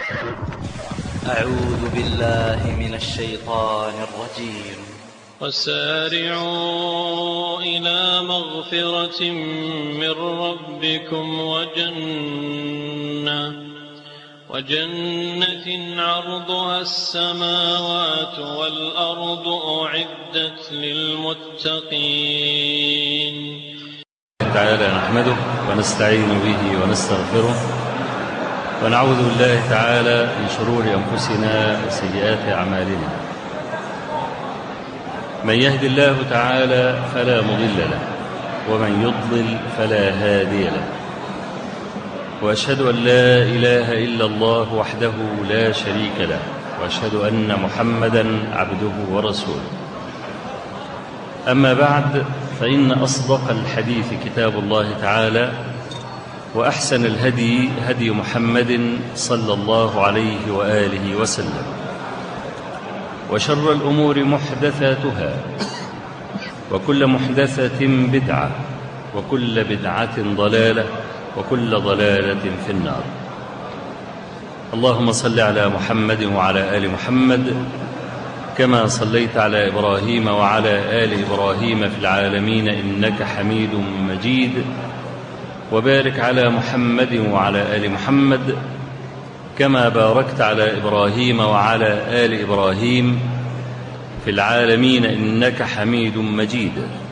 أعوذ بالله من الشيطان الرجيم وسارعوا إلى مغفرة من ربكم وجنة وجنة عرضها السماوات والأرض أعدت للمتقين تعالى نحمده ونستعين به ونستغفره ونعوذ بالله تعالى من شرور أنفسنا وسيئات أعمالنا من يهد الله تعالى فلا مضل له ومن يضلل فلا هادي له وأشهد أن لا إله إلا الله وحده لا شريك له وأشهد أن محمدا عبده ورسوله أما بعد فإن أصدق الحديث كتاب الله تعالى وأحسن الهدي هدي محمد صلى الله عليه وآله وسلم وشر الأمور محدثاتها وكل محدثة بدعة وكل بدعة ضلالة وكل ضلالة في النار اللهم صل على محمد وعلى آل محمد كما صليت على إبراهيم وعلى آل إبراهيم في العالمين إنك حميد مجيد وبارك على محمد وعلى آل محمد كما باركت على إبراهيم وعلى آل إبراهيم في العالمين إنك حميد مجيد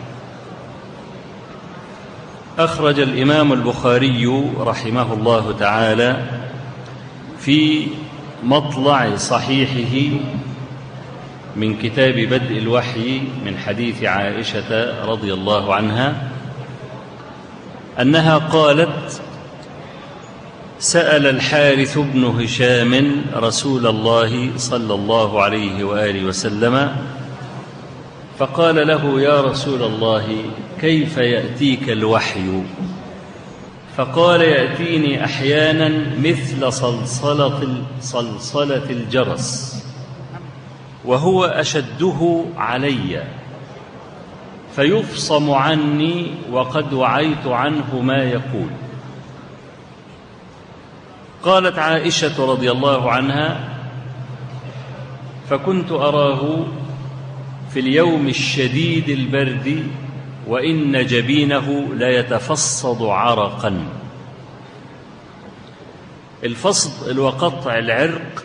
أخرج الإمام البخاري رحمه الله تعالى في مطلع صحيحه من كتاب بدء الوحي من حديث عائشة رضي الله عنها أنها قالت سأل الحارث بن هشام رسول الله صلى الله عليه وآله وسلم فقال له يا رسول الله كيف يأتيك الوحي فقال يأتيني أحيانا مثل صلصلة, صلصلة الجرس وهو أشده علي فيفصم عني وقد وعيت عنه ما يقول قالت عائشة رضي الله عنها فكنت أراه في اليوم الشديد البرد وإن جبينه ليتفصد عرقا الفصد وقطع العرق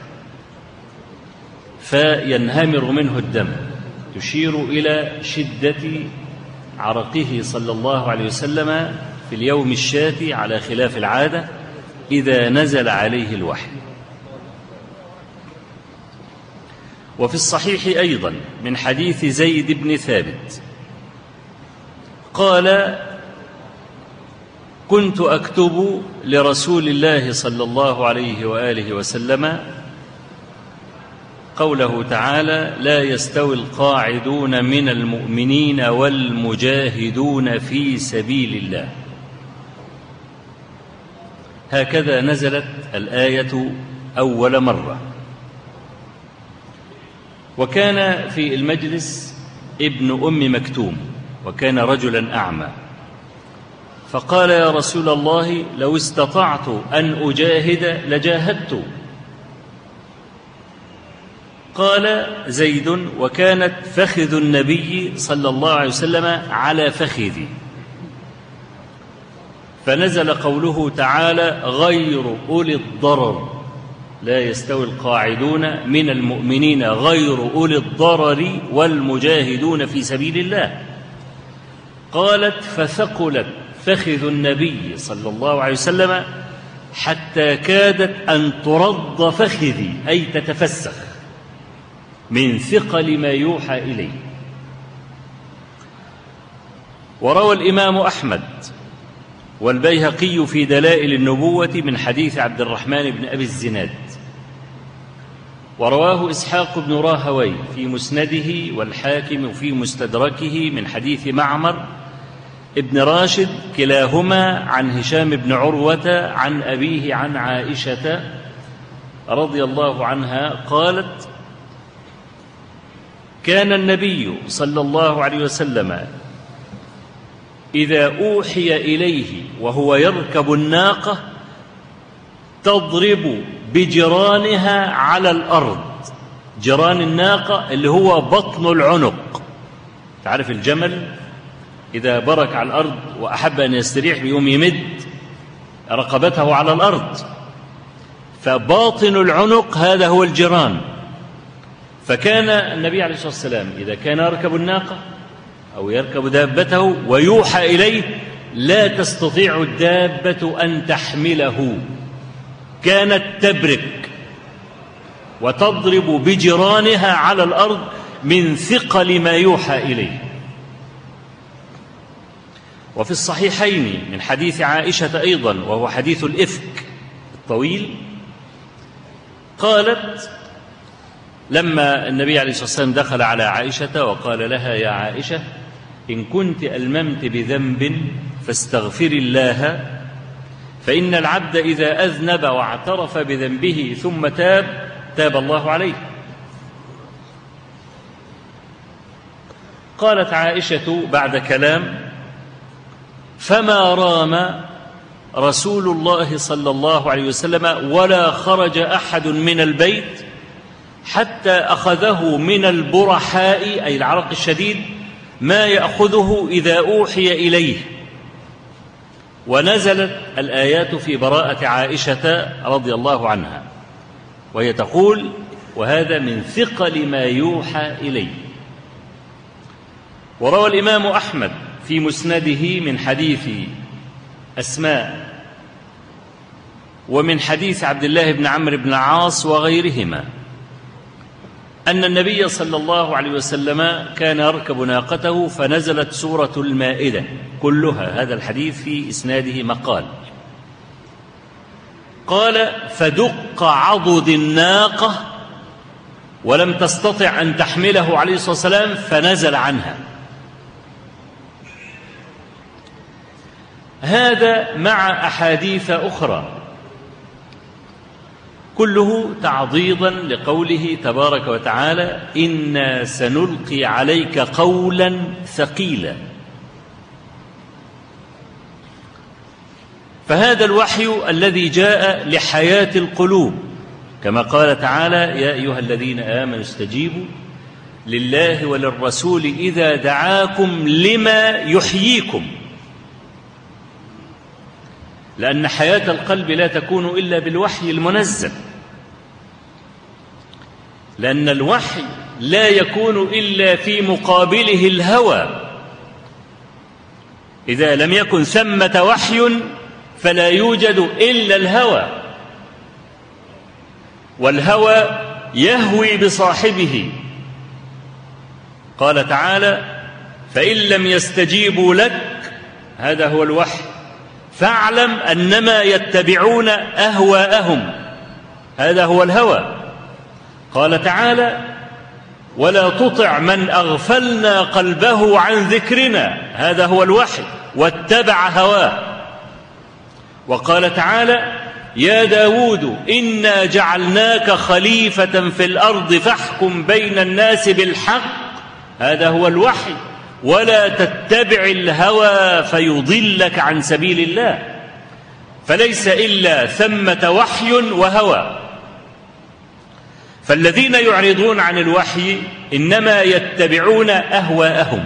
فينهمر منه الدم تشير إلى شدة عرقه صلى الله عليه وسلم في اليوم الشاتي على خلاف العادة إذا نزل عليه الوحي وفي الصحيح أيضا من حديث زيد بن ثابت قال كنت أكتب لرسول الله صلى الله عليه وآله وسلم قوله تعالى لا يستوي القاعدون من المؤمنين والمجاهدون في سبيل الله هكذا نزلت الآية أول مرة وكان في المجلس ابن أم مكتوم وكان رجلا أعمى فقال يا رسول الله لو استطعت أن أجاهد لجاهدت قال زيد وكانت فخذ النبي صلى الله عليه وسلم على فخذي فنزل قوله تعالى غير أولي الضرر لا يستوي القاعدون من المؤمنين غير أولي الضرر والمجاهدون في سبيل الله قالت فثقلت فخذ النبي صلى الله عليه وسلم حتى كادت أن ترض فخذي أي تتفسخ من ثقل ما يوحى إليه وروى الإمام أحمد والبيهقي في دلائل النبوة من حديث عبد الرحمن بن أبي الزناد ورواه إسحاق بن راهوي في مسنده والحاكم في مستدركه من حديث معمر ابن راشد كلاهما عن هشام بن عروة عن أبيه عن عائشة رضي الله عنها قالت كان النبي صلى الله عليه وسلم إذا أوحي إليه وهو يركب الناقة تضرب بجرانها على الأرض جران الناقة اللي هو بطن العنق تعرف الجمل إذا برك على الأرض وأحب أن يستريح بيوم يمد رقبته على الأرض فباطن العنق هذا هو الجران فكان النبي عليه الصلاة والسلام إذا كان يركب الناقة أو يركب دابته ويوحى إليه لا تستطيع الدابة أن تحمله كانت تبرك وتضرب بجرانها على الأرض من ثقل ما يوحى إليه وفي الصحيحين من حديث عائشة أيضا وهو حديث الإفك الطويل قالت لما النبي عليه الصلاة والسلام دخل على عائشة وقال لها يا عائشة إن كنت ألممت بذنب فاستغفري الله فإن العبد إذا أذنب واعترف بذنبه ثم تاب تاب الله عليه قالت عائشة بعد كلام فما رام رسول الله صلى الله عليه وسلم ولا خرج أحد من البيت حتى أخذه من البرحاء أي العرق الشديد ما يأخذه إذا أوحي إليه ونزلت الآيات في براءة عائشة رضي الله عنها وهي تقول وهذا من ثقل ما يوحى إليه وروى الإمام أحمد في مسنده من حديث أسماء ومن حديث عبد الله بن عمرو بن العاص وغيرهما أن النبي صلى الله عليه وسلم كان يركب ناقته فنزلت سورة المائدة كلها هذا الحديث في إسناده مقال قال فدق عضد الناقة ولم تستطع أن تحمله عليه الصلاة والسلام فنزل عنها هذا مع أحاديث أخرى كله تعضيضا لقوله تبارك وتعالى إنا سنلقي عليك قولا ثقيلا فهذا الوحي الذي جاء لحياة القلوب كما قال تعالى يا أيها الذين آمنوا استجيبوا لله وللرسول إذا دعاكم لما يحييكم لأن حياة القلب لا تكون إلا بالوحي المنزل لأن الوحي لا يكون إلا في مقابله الهوى إذا لم يكن ثمة وحي فلا يوجد إلا الهوى والهوى يهوي بصاحبه قال تعالى فإن لم يستجيبوا لك هذا هو الوحي فاعلم أنما يتبعون أهواءهم هذا هو الهوى قال تعالى ولا تطع من أغفلنا قلبه عن ذكرنا هذا هو الوحي واتبع هواه وقال تعالى يا داود إنا جعلناك خليفة في الأرض فاحكم بين الناس بالحق هذا هو الوحي ولا تتبع الهوى فيضلك عن سبيل الله فليس إلا ثمة وحي وهوى فالذين يعرضون عن الوحي إنما يتبعون أهواءهم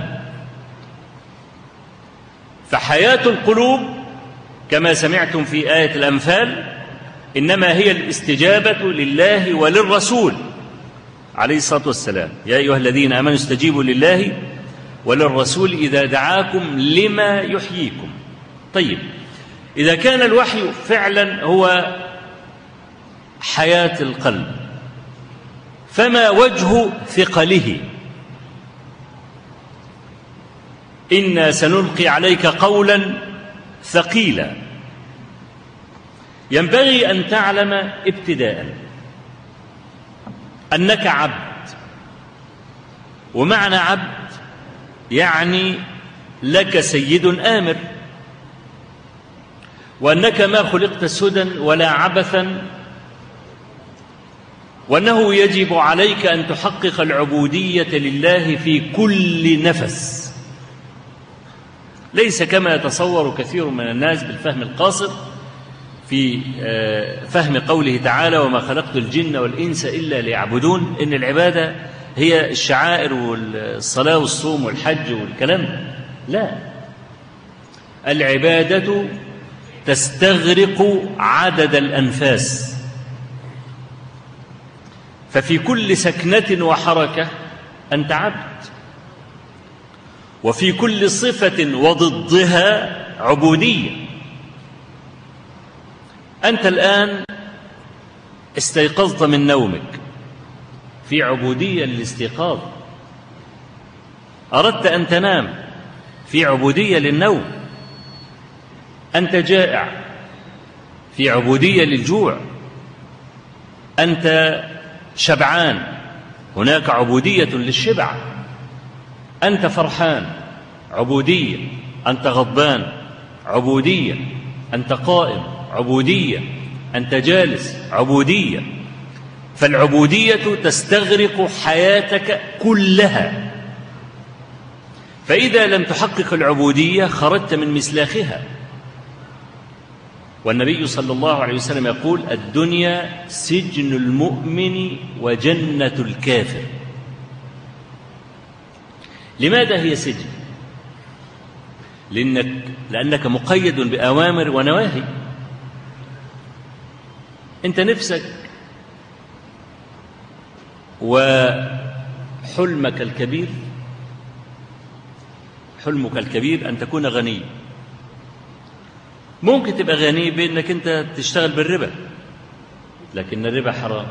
فحياة القلوب كما سمعتم في آية الأنفال إنما هي الاستجابة لله وللرسول عليه الصلاة والسلام يا أيها الذين آمنوا استجيبوا لله وللرسول إذا دعاكم لما يحييكم طيب إذا كان الوحي فعلا هو حياة القلب فما وجه ثقله إنا سنلقي عليك قولا ثقيلا ينبغي أن تعلم ابتداء أنك عبد ومعنى عبد يعني لك سيد آمر وأنك ما خلقت سدى ولا عبثا وأنه يجب عليك أن تحقق العبودية لله في كل نفس ليس كما يتصور كثير من الناس بالفهم القاصر في آه، فهم قوله تعالى وما خلقت الجن والإنس إلا ليعبدون إن العبادة هي الشعائر والصلاة والصوم والحج والكلام لا العبادة تستغرق عدد الأنفاس ففي كل سكنة وحركة أنت عبد وفي كل صفة وضدها عبودية أنت الآن استيقظت من نومك في عبودية للاستيقاظ أردت أن تنام في عبودية للنوم أنت جائع في عبودية للجوع أنت شبعان هناك عبودية للشبع أنت فرحان عبودية أنت غضبان عبودية أنت قائم عبودية أنت جالس عبودية فالعبودية تستغرق حياتك كلها فإذا لم تحقق العبودية خرجت من مسلاخها والنبي صلى الله عليه وسلم يقول الدنيا سجن المؤمن وجنة الكافر لماذا هي سجن لأنك, لأنك مقيد بأوامر ونواهي أنت نفسك وحلمك الكبير حلمك الكبير أن تكون غني ممكن تبقى غني بأنك أنت تشتغل بالربا لكن الربا حرام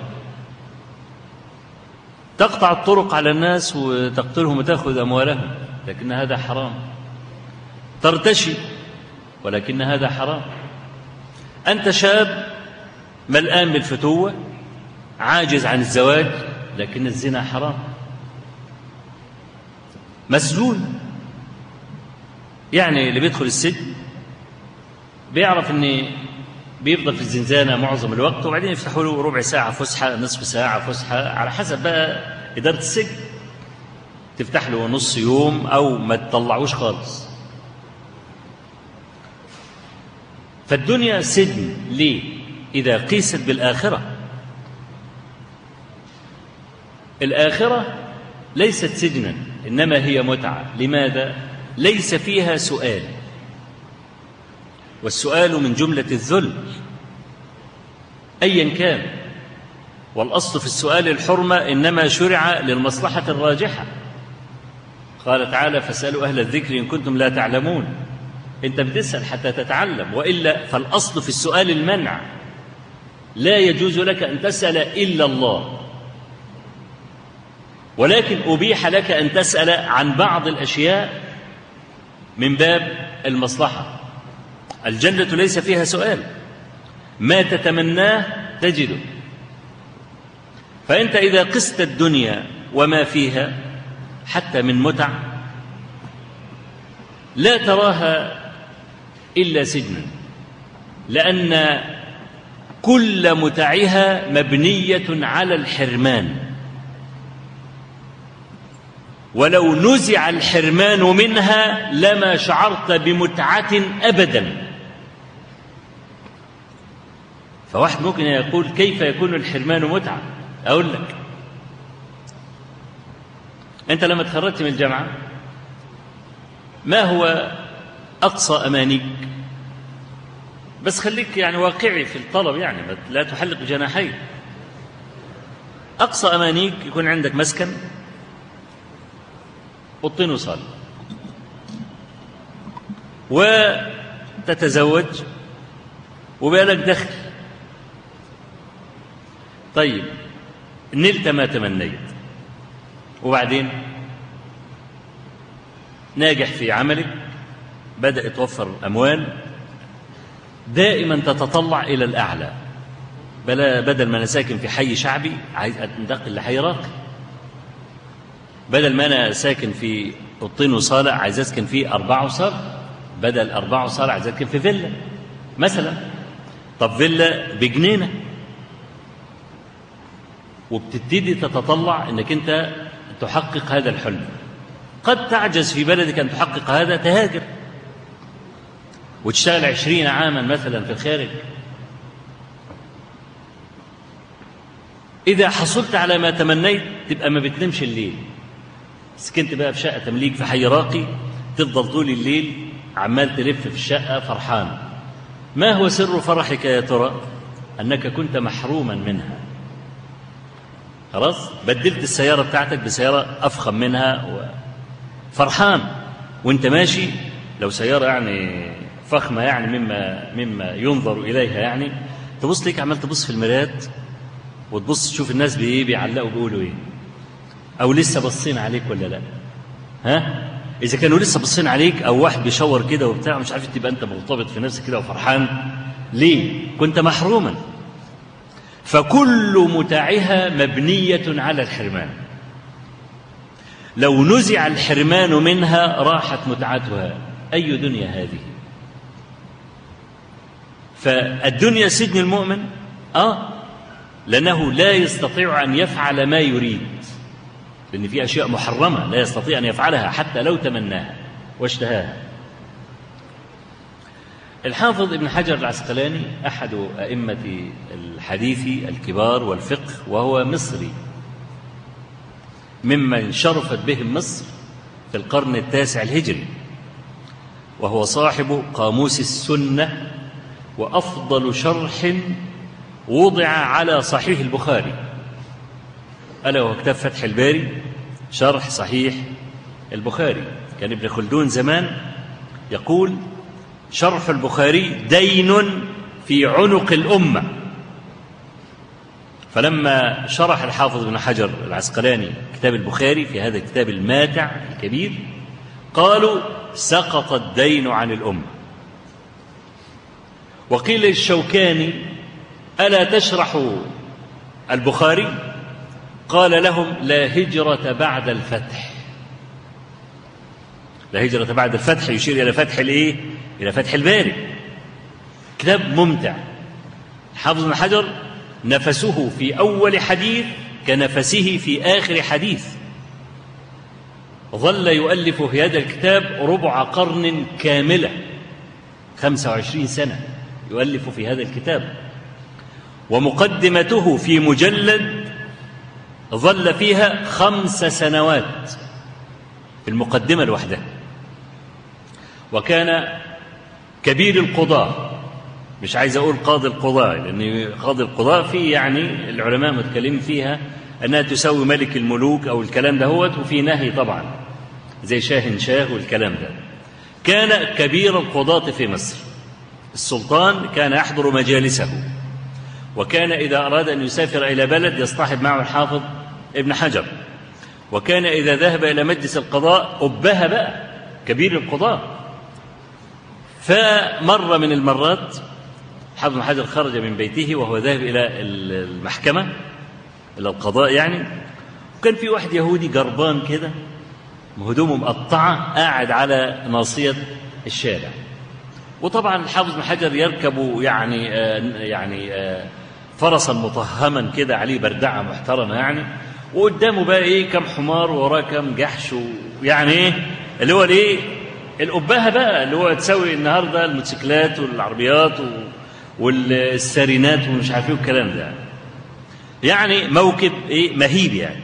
تقطع الطرق على الناس وتقتلهم وتأخذ أموالهم لكن هذا حرام ترتشي ولكن هذا حرام أنت شاب ملآن بالفتوة عاجز عن الزواج لكن الزنا حرام مسجون يعني اللي بيدخل السجن بيعرف ان بيفضل في الزنزانة معظم الوقت وبعدين يفتحوا له ربع ساعة فسحة نصف ساعة فسحة على حسب بقى إدارة السجن تفتح له نص يوم أو ما تطلعوش خالص فالدنيا سجن ليه إذا قيست بالآخرة الآخرة ليست سجنا إنما هي متعة لماذا؟ ليس فيها سؤال والسؤال من جملة الذل أيا كان والأصل في السؤال الحرمة إنما شرع للمصلحة الراجحة قال تعالى فاسألوا أهل الذكر إن كنتم لا تعلمون أنت بتسأل حتى تتعلم وإلا فالأصل في السؤال المنع لا يجوز لك أن تسأل إلا الله ولكن أبيح لك أن تسأل عن بعض الأشياء من باب المصلحة الجنة ليس فيها سؤال ما تتمناه تجده فأنت إذا قست الدنيا وما فيها حتى من متع لا تراها إلا سجنا لأن كل متعها مبنية على الحرمان ولو نزع الحرمان منها لما شعرت بمتعة أبدا فواحد ممكن يقول كيف يكون الحرمان متعة أقول لك أنت لما تخرجت من الجامعة ما هو أقصى أمانيك بس خليك يعني واقعي في الطلب يعني لا تحلق جناحيك أقصى أمانيك يكون عندك مسكن أوضتين وصال وتتزوج وبالك دخل طيب نلت ما تمنيت وبعدين ناجح في عملك بدأ يتوفر أموال دائما تتطلع إلى الأعلى بلا بدل ما أنا ساكن في حي شعبي عايز أنتقل لحي راقي بدل ما أنا ساكن في أوضتين وصالة عايز أسكن في أربعة وصالة بدل أربعة وصالة عايز أسكن في فيلا مثلا طب فيلا بجنينة وبتبتدي تتطلع انك انت تحقق هذا الحلم قد تعجز في بلدك ان تحقق هذا تهاجر وتشتغل عشرين عاما مثلا في الخارج إذا حصلت على ما تمنيت تبقى ما بتنامش الليل سكنت بقى في شقة تمليك في حي راقي تفضل طول الليل عمال تلف في الشقة فرحان ما هو سر فرحك يا ترى أنك كنت محروما منها خلاص بدلت السيارة بتاعتك بسيارة أفخم منها و... فرحان وانت ماشي لو سيارة يعني فخمة يعني مما مما ينظر إليها يعني تبص ليك عمال تبص في المرايات وتبص تشوف الناس بإيه بيعلقوا بيقولوا إيه أو لسه باصين عليك ولا لا ها إذا كانوا لسه باصين عليك أو واحد بيشاور كده وبتاع مش عارف تبقى أنت مرتبط في نفسك كده وفرحان ليه؟ كنت محروما فكل متاعها مبنية على الحرمان لو نزع الحرمان منها راحت متعتها أي دنيا هذه فالدنيا سجن المؤمن آه لأنه لا يستطيع أن يفعل ما يريد لأن في أشياء محرمة لا يستطيع أن يفعلها حتى لو تمناها واشتهاها الحافظ ابن حجر العسقلاني أحد أئمة الحديث الكبار والفقه وهو مصري ممن شرفت بهم مصر في القرن التاسع الهجري وهو صاحب قاموس السنة وأفضل شرح وضع على صحيح البخاري ألا وهو كتاب فتح الباري شرح صحيح البخاري كان ابن خلدون زمان يقول شرح البخاري دين في عنق الأمة فلما شرح الحافظ ابن حجر العسقلاني كتاب البخاري في هذا الكتاب الماتع الكبير قالوا سقط الدين عن الأمة وقيل للشوكاني ألا تشرح البخاري قال لهم لا هجرة بعد الفتح لا هجرة بعد الفتح يشير إلى فتح الإيه؟ إلى فتح الباري كتاب ممتع حافظ بن حجر نفسه في أول حديث كنفسه في آخر حديث ظل يؤلف في هذا الكتاب ربع قرن كاملة خمسة وعشرين سنة يؤلف في هذا الكتاب ومقدمته في مجلد ظل فيها خمس سنوات في المقدمة لوحدها وكان كبير القضاة مش عايز أقول قاضي القضاة لأن قاضي القضاة في يعني العلماء متكلمين فيها أنها تساوي ملك الملوك أو الكلام ده هو وفي نهي طبعا زي شاه شاه والكلام ده كان كبير القضاة في مصر السلطان كان يحضر مجالسه وكان إذا أراد أن يسافر إلى بلد يصطحب معه الحافظ ابن حجر وكان إذا ذهب إلى مجلس القضاء أبها بقى كبير القضاة فمرة من المرات حافظ بن حجر خرج من بيته وهو ذاهب إلى المحكمة إلى القضاء يعني وكان في واحد يهودي جربان كده هدومه مقطعة قاعد على ناصية الشارع وطبعا الحافظ بن حجر يركب يعني آه يعني آه فرسا مطهما كده عليه بردعه محترمه يعني وقدامه بقى ايه كم حمار ووراه كم جحش ويعني ايه اللي هو الايه الأبهة بقى اللي هو تسوي النهارده الموتوسيكلات والعربيات والسارينات ومش عارف ايه والكلام ده يعني موكب ايه مهيب يعني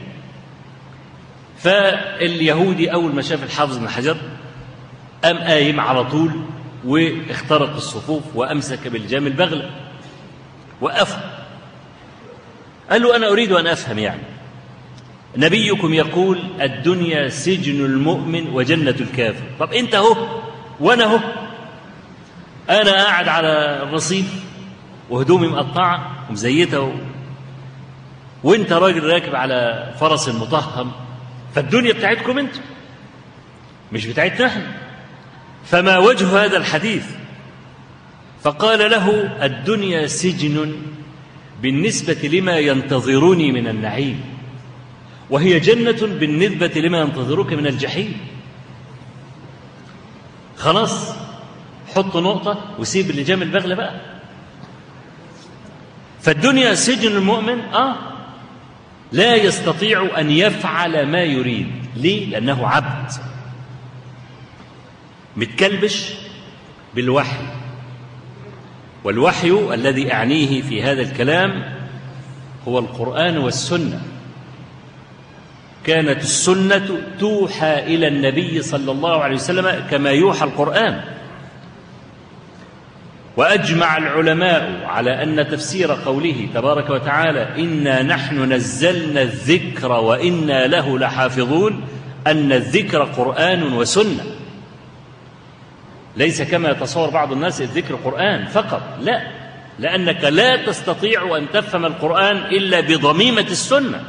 فاليهودي اول ما شاف الحافظ بن حجر قام قايم على طول واخترق الصفوف وامسك بالجام البغله وقفه قال له انا اريد ان افهم يعني نبيكم يقول الدنيا سجن المؤمن وجنة الكافر طب انت اهو وانا اهو انا قاعد على الرصيف وهدومي مقطعة ومزيتة و... وانت راجل راكب على فرس مطهم فالدنيا بتاعتكم انتم مش بتاعتنا احنا فما وجه هذا الحديث فقال له الدنيا سجن بالنسبة لما ينتظرني من النعيم وهي جنة بالنسبة لما ينتظرك من الجحيم خلاص حط نقطة وسيب اللجام البغلة بقى فالدنيا سجن المؤمن آه لا يستطيع أن يفعل ما يريد ليه؟ لأنه عبد متكلبش بالوحي والوحي الذي أعنيه في هذا الكلام هو القرآن والسنة كانت السنة توحى إلى النبي صلى الله عليه وسلم كما يوحى القرآن وأجمع العلماء على أن تفسير قوله تبارك وتعالى إنا نحن نزلنا الذكر وإنا له لحافظون أن الذكر قرآن وسنة ليس كما يتصور بعض الناس الذكر قرآن فقط لا لأنك لا تستطيع أن تفهم القرآن إلا بضميمة السنة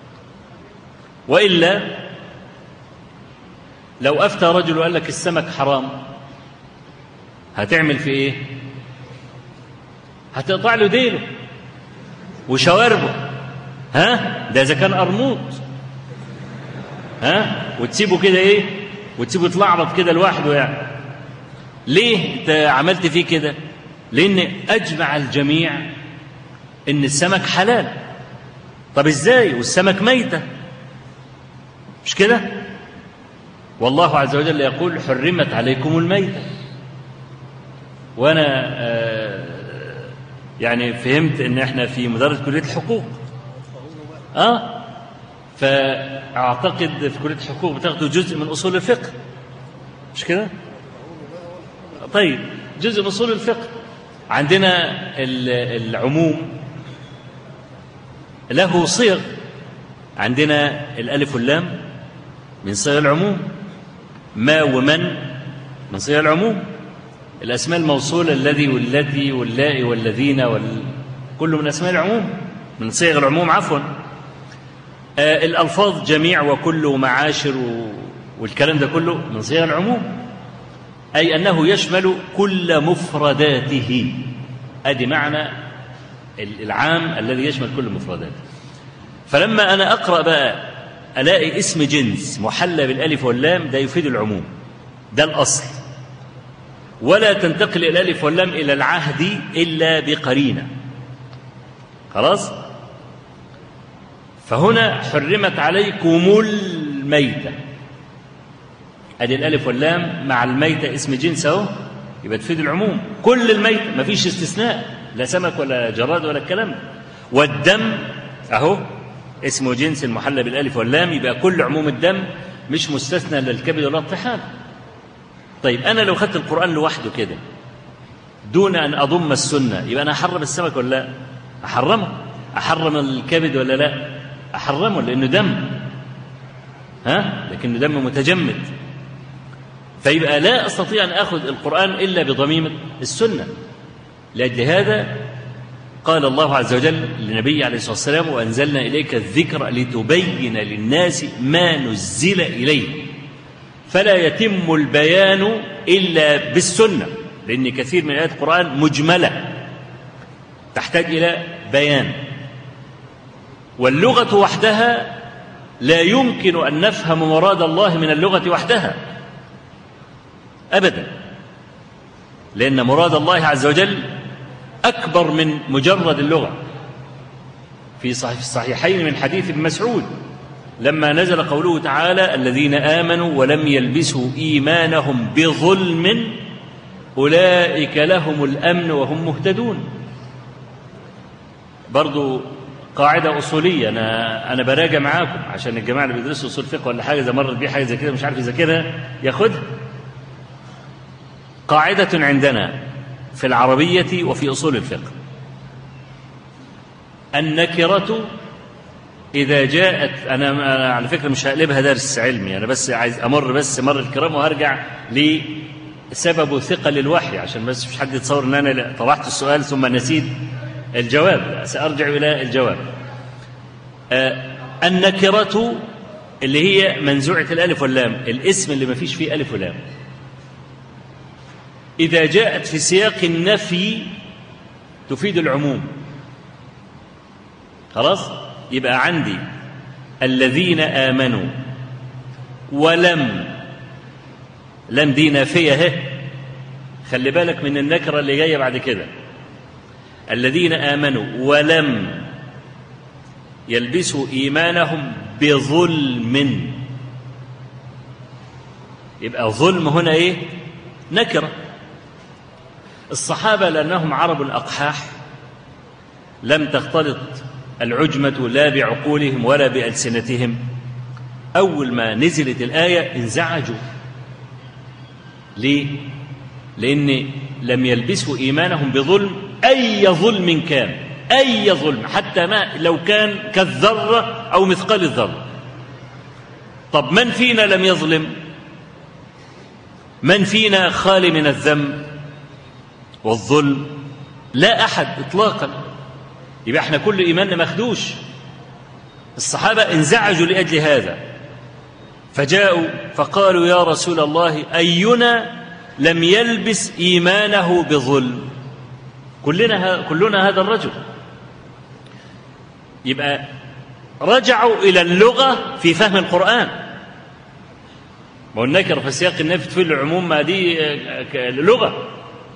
وإلا لو أفتى رجل وقال لك السمك حرام هتعمل في إيه هتقطع له ديله وشواربه ها ده إذا كان قرموط ها وتسيبه كده إيه وتسيبه يتلعبط كده لوحده يعني ليه انت عملت فيه كده لأن أجمع الجميع إن السمك حلال طب إزاي والسمك ميتة مش كده والله عز وجل يقول حرمت عليكم الميتة وأنا آه يعني فهمت إن إحنا في مدرس كلية الحقوق آه فأعتقد في كلية الحقوق بتاخدوا جزء من أصول الفقه مش كده طيب جزء من أصول الفقه عندنا العموم له صيغ عندنا الألف واللام من صيغ العموم ما ومن من صيغ العموم الأسماء الموصولة الذي والتي واللائي والذين وال... كله من أسماء العموم من صيغ العموم عفوا آه الألفاظ جميع وكل ومعاشر و... والكلام ده كله من صيغ العموم أي أنه يشمل كل مفرداته أدي معنى العام الذي يشمل كل مفرداته فلما أنا أقرأ بقى ألاقي اسم جنس محلى بالألف واللام ده يفيد العموم ده الأصل ولا تنتقل الألف واللام إلى العهد إلا بقرينة خلاص فهنا حرمت عليكم الميتة أدي الألف واللام مع الميتة اسم جنس أهو يبقى تفيد العموم كل الميتة ما فيش استثناء لا سمك ولا جراد ولا الكلام والدم أهو اسمه جنس المحلى بالالف واللام يبقى كل عموم الدم مش مستثنى للكبد ولا الطحال طيب انا لو خدت القران لوحده كده دون ان اضم السنه يبقى انا احرم السمك ولا لا احرمه احرم الكبد ولا لا احرمه لانه دم ها لكنه دم متجمد فيبقى لا استطيع ان اخذ القران الا بضميمه السنه لاجل هذا قال الله عز وجل للنبي عليه الصلاة والسلام وأنزلنا إليك الذكر لتبين للناس ما نزل إليه فلا يتم البيان إلا بالسنة لأن كثير من آيات القرآن مجملة تحتاج إلى بيان واللغة وحدها لا يمكن أن نفهم مراد الله من اللغة وحدها أبدا لأن مراد الله عز وجل أكبر من مجرد اللغة في صحيح الصحيحين من حديث ابن مسعود لما نزل قوله تعالى الذين آمنوا ولم يلبسوا إيمانهم بظلم أولئك لهم الأمن وهم مهتدون برضو قاعدة أصولية أنا أنا براجع معاكم عشان الجماعة اللي بيدرسوا أصول فقه ولا حاجة إذا مرت بيه حاجة زي كده مش عارف يذاكرها ياخدها قاعدة عندنا في العربية وفي أصول الفقه النكرة إذا جاءت أنا, أنا على فكرة مش هقلبها درس علمي أنا بس عايز أمر بس مر الكرام وهرجع لسبب ثقل الوحي عشان بس مش حد يتصور إن أنا طرحت السؤال ثم نسيت الجواب سأرجع إلى الجواب آه النكرة اللي هي منزوعة الألف واللام الاسم اللي ما فيش فيه ألف ولام إذا جاءت في سياق النفي تفيد العموم خلاص يبقى عندي الذين آمنوا ولم لم دي نافية اهي خلي بالك من النكرة اللي جاية بعد كده الذين آمنوا ولم يلبسوا إيمانهم بظلم يبقى ظلم هنا إيه نكرة الصحابة لأنهم عرب أقحاح لم تختلط العجمة لا بعقولهم ولا بألسنتهم أول ما نزلت الآية انزعجوا ليه؟ لأن لم يلبسوا إيمانهم بظلم أي ظلم كان أي ظلم حتى ما لو كان كالذرة أو مثقال الذرة طب من فينا لم يظلم من فينا خالي من الذنب والظلم لا أحد إطلاقا يبقى احنا كل إيماننا مخدوش الصحابة انزعجوا لأجل هذا فجاءوا فقالوا يا رسول الله أينا لم يلبس إيمانه بظلم كلنا كلنا هذا الرجل يبقى رجعوا إلى اللغة في فهم القرآن والنكر في سياق النفي تفيد العموم ما دي لغة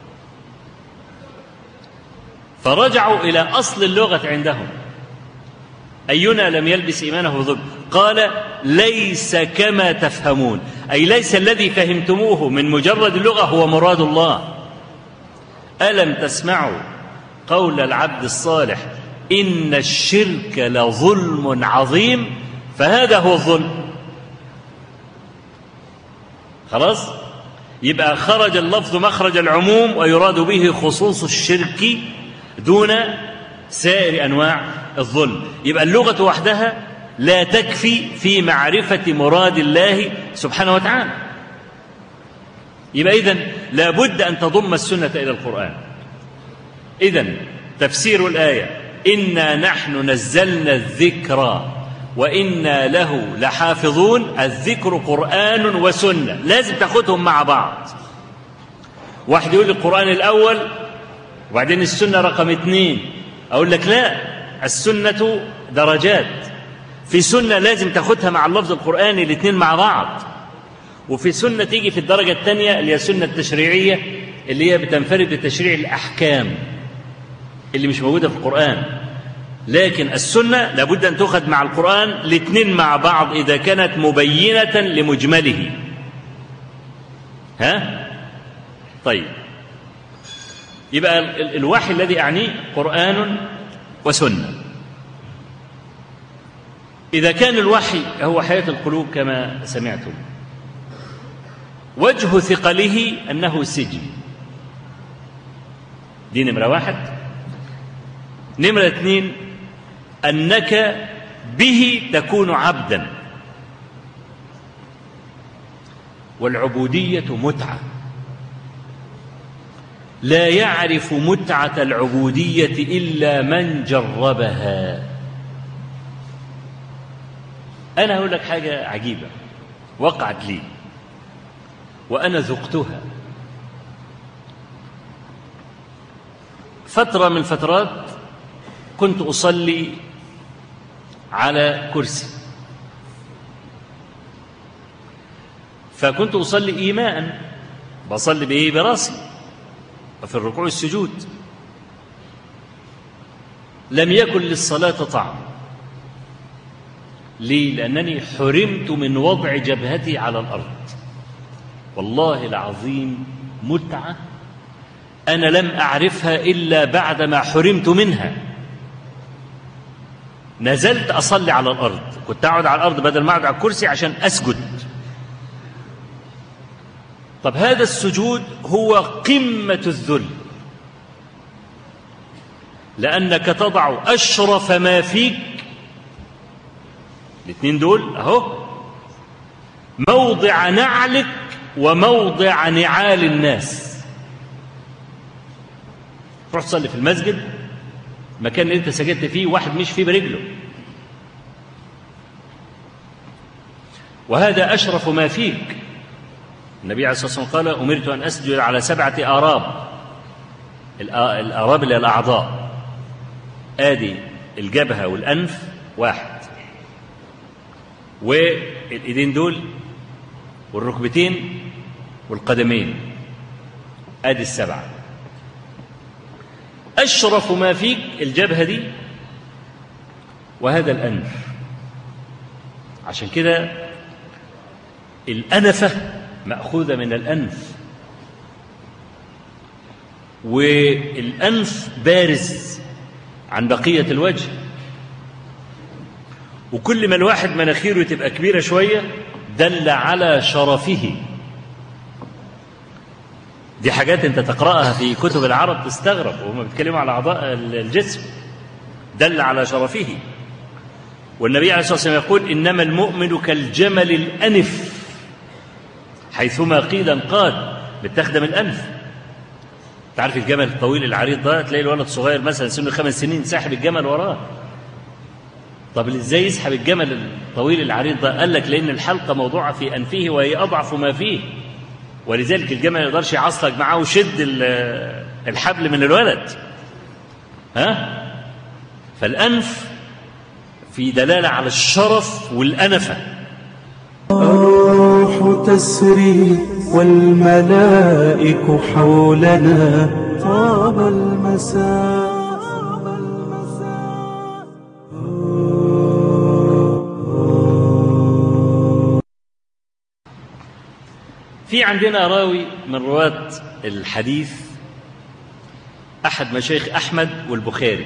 فرجعوا إلى أصل اللغة عندهم أينا لم يلبس إيمانه بظلم قال ليس كما تفهمون أي ليس الذي فهمتموه من مجرد اللغة هو مراد الله ألم تسمعوا قول العبد الصالح إن الشرك لظلم عظيم فهذا هو الظلم خلاص يبقى خرج اللفظ مخرج العموم ويراد به خصوص الشرك دون سائر أنواع الظلم يبقى اللغة وحدها لا تكفي في معرفة مراد الله سبحانه وتعالى يبقى إذن لابد أن تضم السنة إلى القرآن إذن تفسير الآية إنا نحن نزلنا الذكر وإنا له لحافظون الذكر قرآن وسنة لازم تاخدهم مع بعض واحد يقول القرآن الأول وبعدين السنة رقم اثنين أقول لك لا السنة درجات في سنة لازم تاخدها مع اللفظ القرآني الاثنين مع بعض وفي سنة تيجي في الدرجة الثانية اللي هي السنة التشريعية اللي هي بتنفرد بتشريع الأحكام اللي مش موجودة في القرآن لكن السنة لابد أن تؤخذ مع القرآن الاثنين مع بعض إذا كانت مبينة لمجمله ها طيب يبقى الوحي الذي أعنيه قرآن وسنة إذا كان الوحي هو حياة القلوب كما سمعتم وجه ثقله أنه سجن دي نمرة واحد نمرة اثنين أنك به تكون عبدا والعبودية متعة لا يعرف متعة العبودية إلا من جربها أنا أقول لك حاجة عجيبة وقعت لي وأنا ذقتها فترة من الفترات كنت أصلي على كرسي فكنت أصلي إيماء بصلي بإيه براسي وفي الركوع السجود لم يكن للصلاة طعم ليه؟ لأنني حرمت من وضع جبهتي على الأرض والله العظيم متعة أنا لم أعرفها إلا بعدما حرمت منها نزلت أصلي على الأرض كنت أقعد على الأرض بدل ما أقعد على الكرسي عشان أسجد طب هذا السجود هو قمة الذل لأنك تضع أشرف ما فيك الاثنين دول أهو موضع نعلك وموضع نعال الناس تروح تصلي في المسجد المكان اللي انت سجدت فيه واحد مش فيه برجله وهذا أشرف ما فيك النبي عليه الصلاة والسلام قال أمرت أن أسجد على سبعة آراب الآراب اللي الأعضاء آدي الجبهة والأنف واحد والإيدين دول والركبتين والقدمين آدي السبعة أشرف ما فيك الجبهة دي وهذا الأنف عشان كده الأنفة مأخوذة من الأنف والأنف بارز عن بقية الوجه وكل ما الواحد مناخيره تبقى كبيرة شوية دل على شرفه دي حاجات انت تقرأها في كتب العرب تستغرب وهم بيتكلموا على أعضاء الجسم دل على شرفه والنبي عليه الصلاة والسلام يقول إنما المؤمن كالجمل الأنف حيثما قيل انقاد بتخدم الأنف تعرف الجمل الطويل العريض ده تلاقي الولد صغير مثلا سنه خمس سنين ساحب الجمل وراه طب ازاي يسحب الجمل الطويل العريض ده قال لك لان الحلقه موضوعه في انفه وهي اضعف ما فيه ولذلك الجمل ما يقدرش يعصلك معاه وشد الحبل من الولد ها فالانف في دلاله على الشرف والانفه الروح تسري والملائك حولنا طاب المساء في عندنا راوي من رواة الحديث أحد مشايخ أحمد والبخاري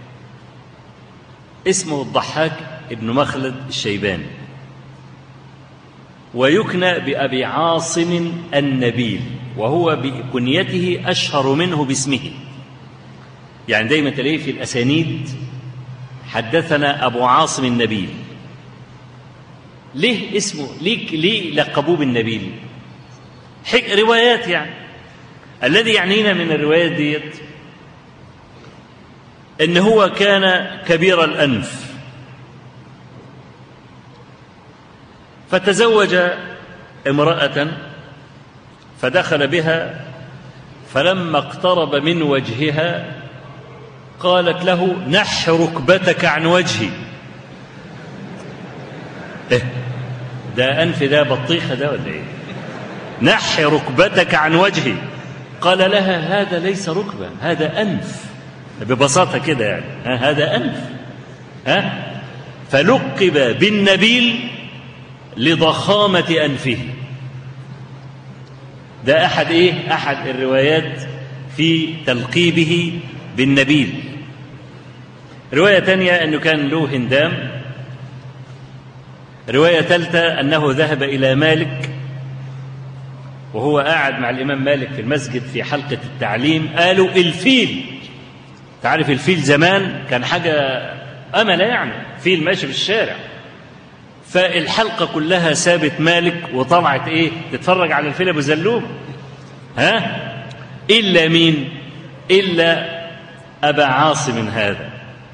اسمه الضحاك ابن مخلد الشيباني ويكنى بأبي عاصم النبيل وهو بكنيته أشهر منه باسمه يعني دايما تلاقيه في الأسانيد حدثنا أبو عاصم النبيل ليه اسمه ليه, ليه لقبوه بالنبيل روايات يعني الذي يعنينا من الروايات ديت ان هو كان كبير الانف فتزوج امراه فدخل بها فلما اقترب من وجهها قالت له نح ركبتك عن وجهي إيه ده انف ده بطيخه ده ولا ايه نح ركبتك عن وجهي قال لها هذا ليس ركبة هذا أنف ببساطة كده يعني ها هذا أنف ها فلقب بالنبيل لضخامة أنفه ده أحد إيه أحد الروايات في تلقيبه بالنبيل رواية تانية أنه كان له هندام رواية ثالثة أنه ذهب إلى مالك وهو قاعد مع الإمام مالك في المسجد في حلقة التعليم قالوا الفيل تعرف الفيل زمان كان حاجة أملة يعني فيل ماشي في الشارع فالحلقة كلها سابت مالك وطلعت إيه تتفرج على الفيل أبو زلوم ها إلا مين إلا أبا عاصم هذا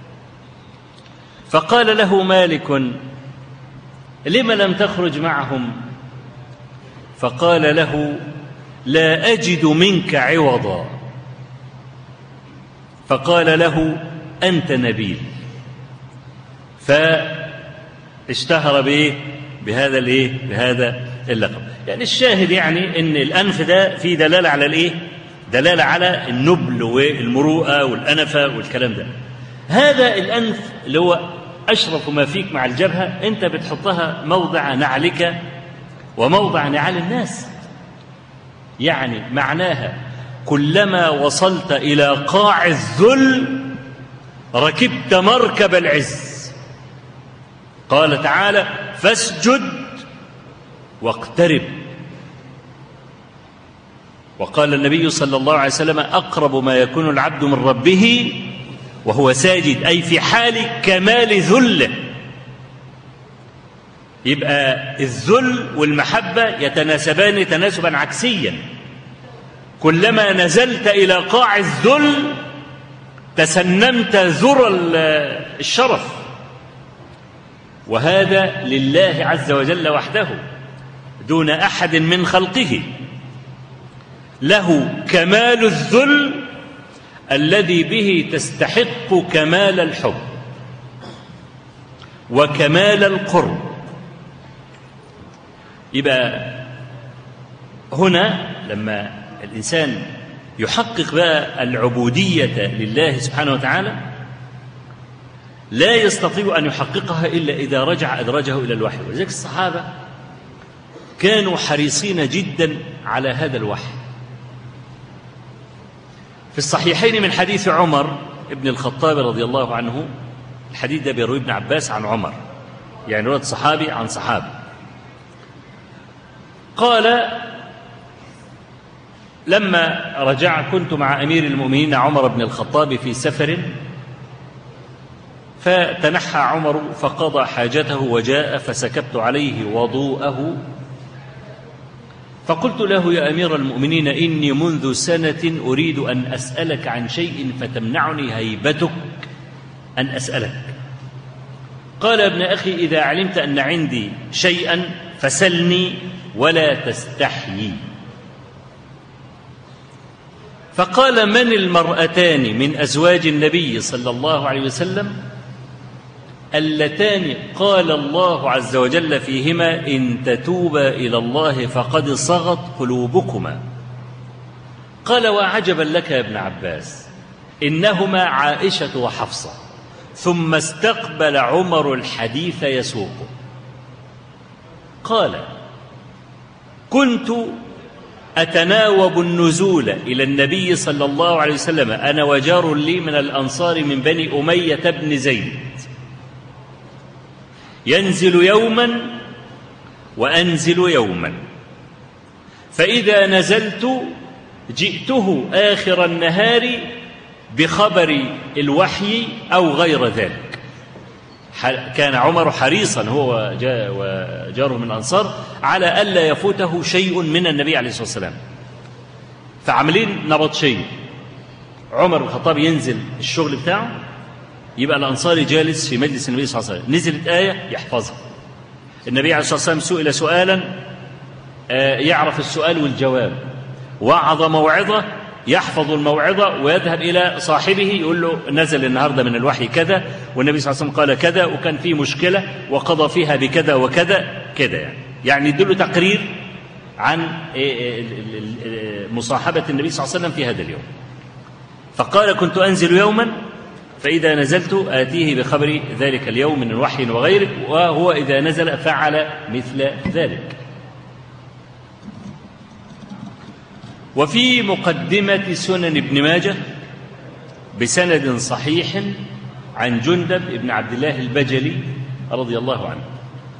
فقال له مالك لم لم تخرج معهم فقال له لا اجد منك عوضا فقال له انت نبيل فاشتهر بايه بهذا الايه بهذا اللقب يعني الشاهد يعني ان الانف ده فيه دلاله على الايه دلاله على النبل والمروءه والانفه والكلام ده هذا الانف اللي هو اشرف ما فيك مع الجبهه انت بتحطها موضع نعلك وموضع نعال الناس يعني معناها كلما وصلت الى قاع الذل ركبت مركب العز قال تعالى فاسجد واقترب وقال النبي صلى الله عليه وسلم اقرب ما يكون العبد من ربه وهو ساجد اي في حال كمال ذله يبقى الذل والمحبة يتناسبان تناسبا عكسيا كلما نزلت إلى قاع الذل تسنمت ذرى الشرف وهذا لله عز وجل وحده دون أحد من خلقه له كمال الذل الذي به تستحق كمال الحب وكمال القرب يبقى هنا لما الإنسان يحقق بقى العبودية لله سبحانه وتعالى لا يستطيع أن يحققها إلا إذا رجع أدرجه إلى الوحي ولذلك الصحابة كانوا حريصين جدا على هذا الوحي في الصحيحين من حديث عمر ابن الخطاب رضي الله عنه الحديث ده بيروي ابن عباس عن عمر يعني رواية صحابي عن صحابي قال لما رجع كنت مع أمير المؤمنين عمر بن الخطاب في سفر فتنحى عمر فقضى حاجته وجاء فسكبت عليه وضوءه فقلت له يا أمير المؤمنين إني منذ سنة أريد أن أسألك عن شيء فتمنعني هيبتك أن أسألك قال يا ابن أخي إذا علمت أن عندي شيئا فسلني ولا تستحيي فقال من المرأتان من أزواج النبي صلى الله عليه وسلم اللتان قال الله عز وجل فيهما إن تتوبا إلى الله فقد صغت قلوبكما قال وعجبا لك يا ابن عباس إنهما عائشة وحفصة ثم استقبل عمر الحديث يسوقه قال كنت أتناوب النزول إلى النبي صلى الله عليه وسلم أنا وجار لي من الأنصار من بني أمية بن زيد ينزل يوما وأنزل يوما فإذا نزلت جئته آخر النهار بخبر الوحي أو غير ذلك كان عمر حريصا هو وجاره من الأنصار على ألا يفوته شيء من النبي عليه الصلاة والسلام فعاملين نبطشية عمر بن الخطاب ينزل الشغل بتاعه يبقى الأنصاري جالس في مجلس النبي صلى الله عليه وسلم نزلت آية يحفظها النبي عليه الصلاة والسلام سئل سؤالا يعرف السؤال والجواب وعظ موعظة يحفظ الموعظة ويذهب إلى صاحبه يقول له نزل النهاردة من الوحي كذا والنبي صلى الله عليه وسلم قال كذا وكان في مشكلة وقضى فيها بكذا وكذا كذا يعني يعني يدل تقرير عن مصاحبة النبي صلى الله عليه وسلم في هذا اليوم فقال كنت أنزل يوما فإذا نزلت آتيه بخبر ذلك اليوم من وحي وغيره وهو إذا نزل فعل مثل ذلك وفي مقدمة سنن ابن ماجه بسند صحيح عن جندب بن عبد الله البجلي رضي الله عنه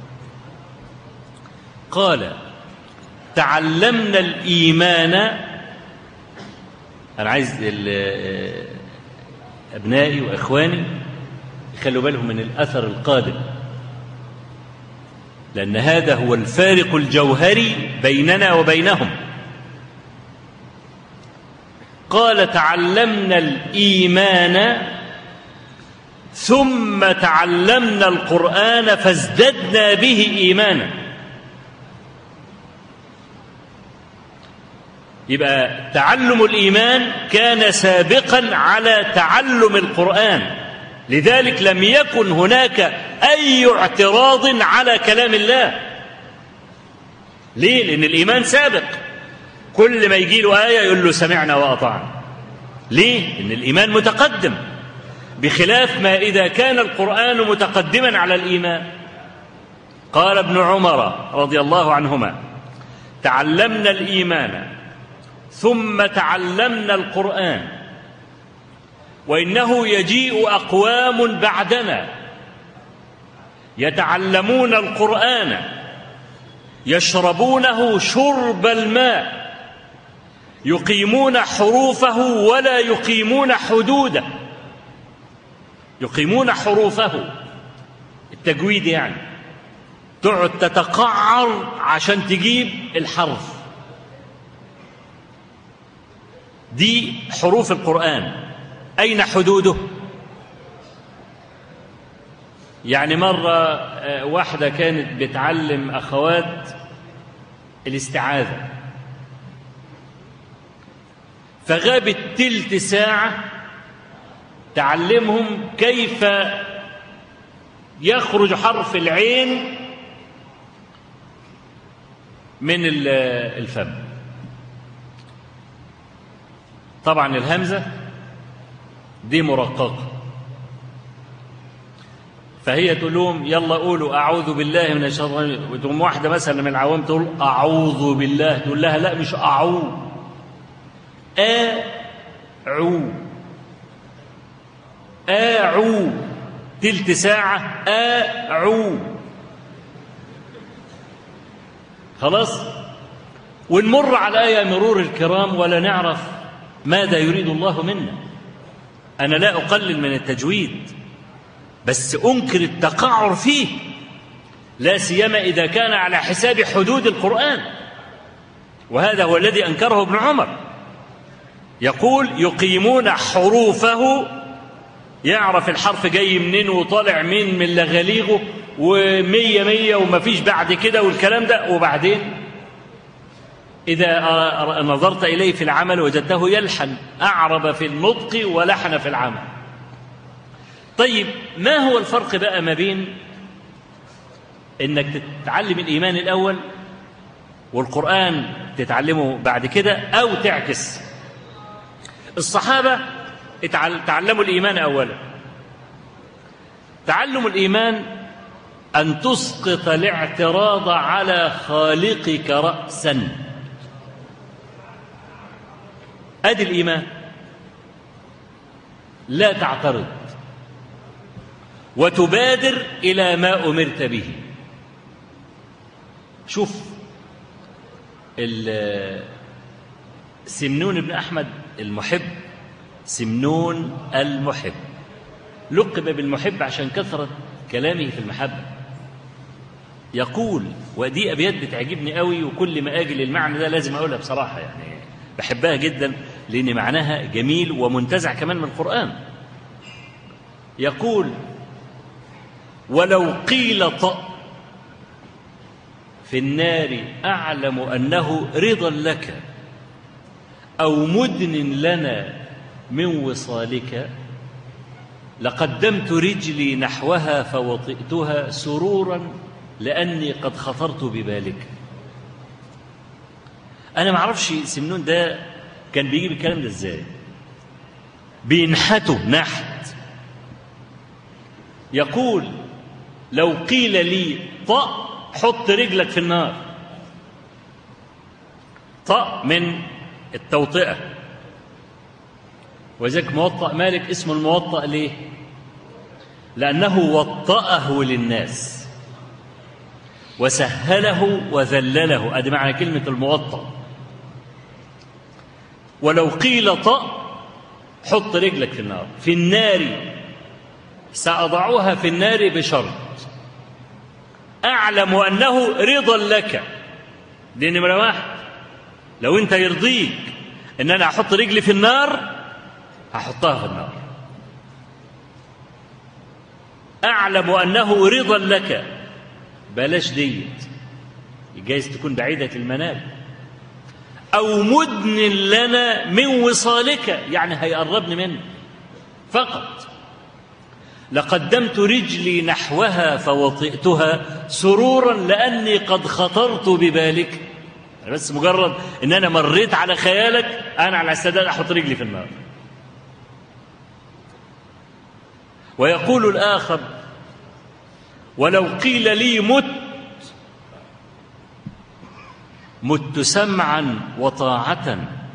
قال تعلمنا الإيمان أنا عايز أبنائي وإخواني يخلوا بالهم من الأثر القادم لأن هذا هو الفارق الجوهري بيننا وبينهم قال تعلمنا الإيمان ثم تعلمنا القرآن فازددنا به إيمانا يبقى تعلم الإيمان كان سابقا على تعلم القرآن لذلك لم يكن هناك أي اعتراض على كلام الله ليه؟ لأن الإيمان سابق كل ما يجي له آية يقول له سمعنا وأطعنا ليه؟ لأن الإيمان متقدم بخلاف ما إذا كان القرآن متقدما على الإيمان قال ابن عمر رضي الله عنهما تعلمنا الإيمان ثم تعلمنا القرآن وإنه يجيء أقوام بعدنا يتعلمون القرآن يشربونه شرب الماء يقيمون حروفه ولا يقيمون حدوده يقيمون حروفه التجويد يعني تقعد تتقعر عشان تجيب الحرف دي حروف القرآن أين حدوده يعني مرة واحدة كانت بتعلم أخوات الاستعاذة فغابت تلت ساعة تعلمهم كيف يخرج حرف العين من الفم طبعا الهمزة دي مرققة فهي تقول لهم يلا قولوا أعوذ بالله من الشيطان وتقوم واحدة مثلا من العوام تقول أعوذ بالله تقول لها لا مش أعو أعو أعو تلت ساعة أعو خلاص ونمر على آية مرور الكرام ولا نعرف ماذا يريد الله منا أنا لا أقلل من التجويد بس أنكر التقعر فيه لا سيما إذا كان على حساب حدود القرآن وهذا هو الذي أنكره ابن عمر يقول يقيمون حروفه يعرف الحرف جاي منين وطالع مين من لغاليغه ومية مية ومفيش بعد كده والكلام ده وبعدين إذا نظرت إليه في العمل وجدته يلحن أعرب في النطق ولحن في العمل طيب ما هو الفرق بقى ما بين انك تتعلم الايمان الاول والقران تتعلمه بعد كده او تعكس الصحابه تعلموا الايمان اولا تعلم الايمان ان تسقط الاعتراض على خالقك راسا ادي الايمان لا تعترض وتبادر الى ما امرت به شوف سمنون بن احمد المحب سمنون المحب لقب بالمحب عشان كثره كلامه في المحبه يقول ودي ابيات بتعجبني قوي وكل ما اجي للمعنى ده لازم اقولها بصراحه يعني بحبها جدا لان معناها جميل ومنتزع كمان من القران يقول ولو قيل طأ في النار أعلم أنه رضا لك أو مدن لنا من وصالك لقدمت رجلي نحوها فوطئتها سرورا لأني قد خطرت ببالك أنا ما أعرفش سمنون ده كان بيجيب الكلام ده إزاي بينحته نحت يقول لو قيل لي طأ حط رجلك في النار طأ من التوطئة وذلك موطأ مالك اسمه الموطأ ليه لأنه وطأه للناس وسهله وذلله أدي معنى كلمة الموطأ ولو قيل طأ حط رجلك في النار في النار سأضعها في النار بشرط أعلم أنه رضا لك دي نمرة واحد لو أنت يرضيك إن أنا أحط رجلي في النار هحطها في النار أعلم أنه رضا لك بلاش ديت جايز تكون بعيدة المنال أو مدن لنا من وصالك يعني هيقربني منه فقط لقدمت رجلي نحوها فوطئتها سرورا لاني قد خطرت ببالك بس مجرد ان انا مريت على خيالك انا على استعداد احط رجلي في النار ويقول الاخر ولو قيل لي مت مت سمعا وطاعه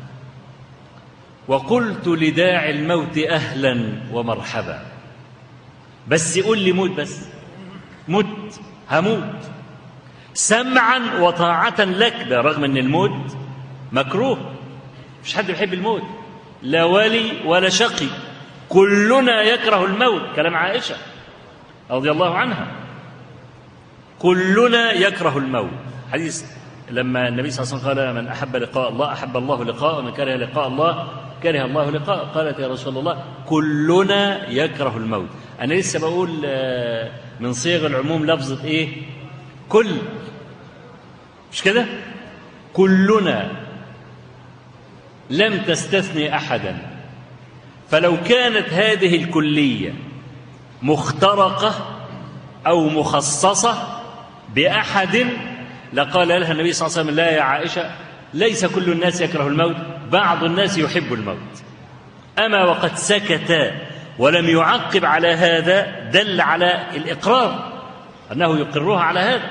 وقلت لداعي الموت اهلا ومرحبا بس يقول لي موت بس مت هموت سمعا وطاعة لك ده رغم ان الموت مكروه مش حد بيحب الموت لا ولي ولا شقي كلنا يكره الموت كلام عائشة رضي الله عنها كلنا يكره الموت حديث لما النبي صلى الله عليه وسلم قال من أحب لقاء الله أحب الله لقاءه ومن كره لقاء الله كره الله لقاء قالت يا رسول الله كلنا يكره الموت أنا لسه بقول من صيغ العموم لفظة إيه كل مش كده كلنا لم تستثني أحدا فلو كانت هذه الكلية مخترقة أو مخصصة بأحد لقال لها النبي صلى الله عليه وسلم لا يا عائشة ليس كل الناس يكره الموت بعض الناس يحب الموت أما وقد سكت ولم يعقب على هذا دل على الإقرار أنه يقرها على هذا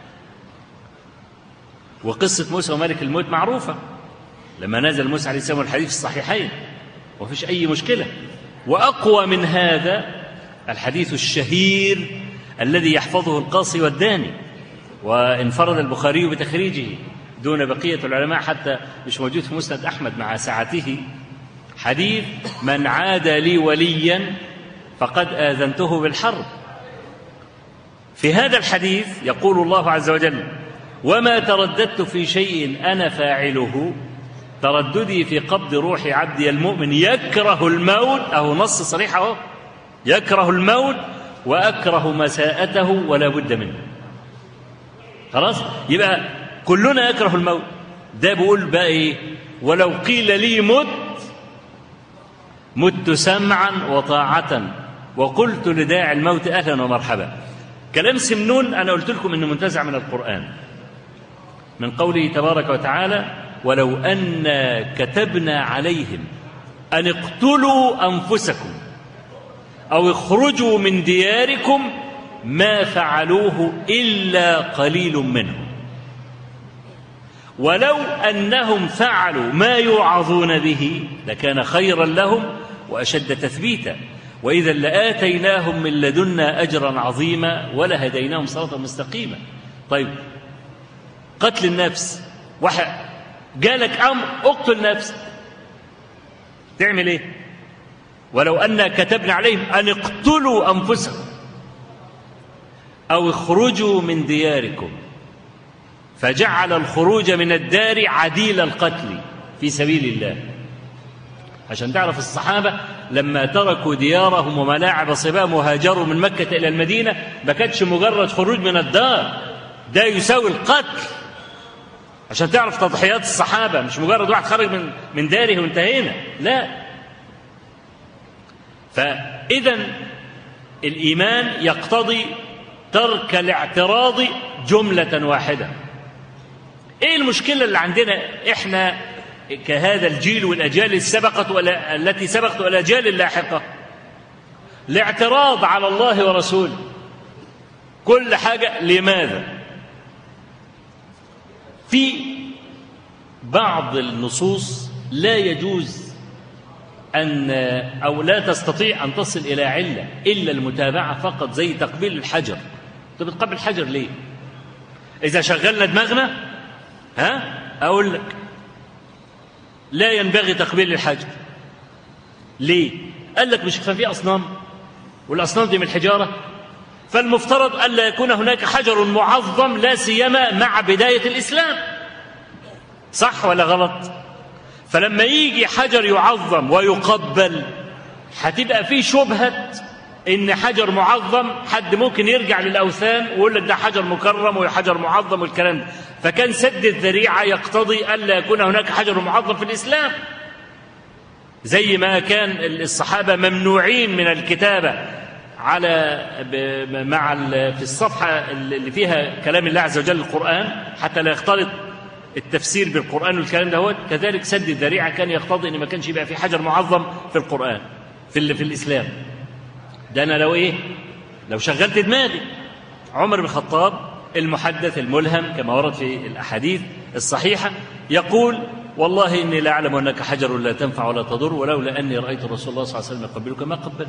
وقصة موسى وملك الموت معروفة لما نزل موسى عليه السلام الحديث في الصحيحين وفيش أي مشكلة وأقوى من هذا الحديث الشهير الذي يحفظه القاصي والداني وانفرد البخاري بتخريجه دون بقية العلماء حتى مش موجود في مسند أحمد مع سعته حديث من عاد لي وليا فقد آذنته بالحرب في هذا الحديث يقول الله عز وجل وما ترددت في شيء أنا فاعله ترددي في قبض روح عبدي المؤمن يكره الموت أهو نص صريح أهو يكره الموت وأكره مساءته ولا بد منه خلاص يبقى كلنا يكره الموت ده بيقول بقى ايه ولو قيل لي مت مت سمعا وطاعة وقلت لداعي الموت أهلا ومرحبا كلام سمنون أنا قلت لكم أنه منتزع من القرآن من قوله تبارك وتعالى ولو أن كتبنا عليهم أن اقتلوا أنفسكم أو اخرجوا من دياركم ما فعلوه إلا قليل منهم ولو أنهم فعلوا ما يوعظون به لكان خيرا لهم وأشد تثبيتا وإذا لآتيناهم من لدنا أجرا عظيما ولهديناهم صراطا مستقيما طيب قتل النفس واحد جالك أمر اقتل نفسك تعمل ايه ولو أن كتبنا عليهم أن اقتلوا أنفسكم أو اخرجوا من دياركم فجعل الخروج من الدار عديل القتل في سبيل الله عشان تعرف الصحابة لما تركوا ديارهم وملاعب صباهم وهاجروا من مكة إلى المدينة ما كانتش مجرد خروج من الدار ده يساوي القتل عشان تعرف تضحيات الصحابة مش مجرد واحد خرج من من داره وانتهينا لا فإذا الإيمان يقتضي ترك الاعتراض جملة واحدة ايه المشكلة اللي عندنا احنا كهذا الجيل والاجيال اللي سبقت ولا التي سبقت والاجيال اللاحقة الاعتراض على الله ورسوله كل حاجة لماذا في بعض النصوص لا يجوز أن أو لا تستطيع أن تصل إلى علة إلا المتابعة فقط زي تقبيل الحجر أنت بتقبل الحجر ليه؟ إذا شغلنا دماغنا ها أقول لك لا ينبغي تقبيل الحجر ليه؟ قال لك مش كان في أصنام والأصنام دي من الحجارة فالمفترض ألا يكون هناك حجر معظم لا سيما مع بداية الإسلام صح ولا غلط؟ فلما يجي حجر يعظم ويقبل هتبقى فيه شبهة إن حجر معظم حد ممكن يرجع للأوثان ويقول لك ده حجر مكرم وحجر معظم والكلام ده فكان سد الذريعة يقتضي ألا يكون هناك حجر معظم في الإسلام زي ما كان الصحابة ممنوعين من الكتابة على مع في الصفحة اللي فيها كلام الله عز وجل القرآن حتى لا يختلط التفسير بالقرآن والكلام ده هو كذلك سد الذريعة كان يقتضي ان ما كانش يبقى في حجر معظم في القرآن في في الإسلام ده أنا لو إيه لو شغلت دماغي عمر بن الخطاب المحدث الملهم كما ورد في الأحاديث الصحيحة يقول والله إني لا أعلم أنك حجر لا تنفع ولا تضر ولولا أني رأيت رسول الله صلى الله عليه وسلم يقبلك ما قبلتك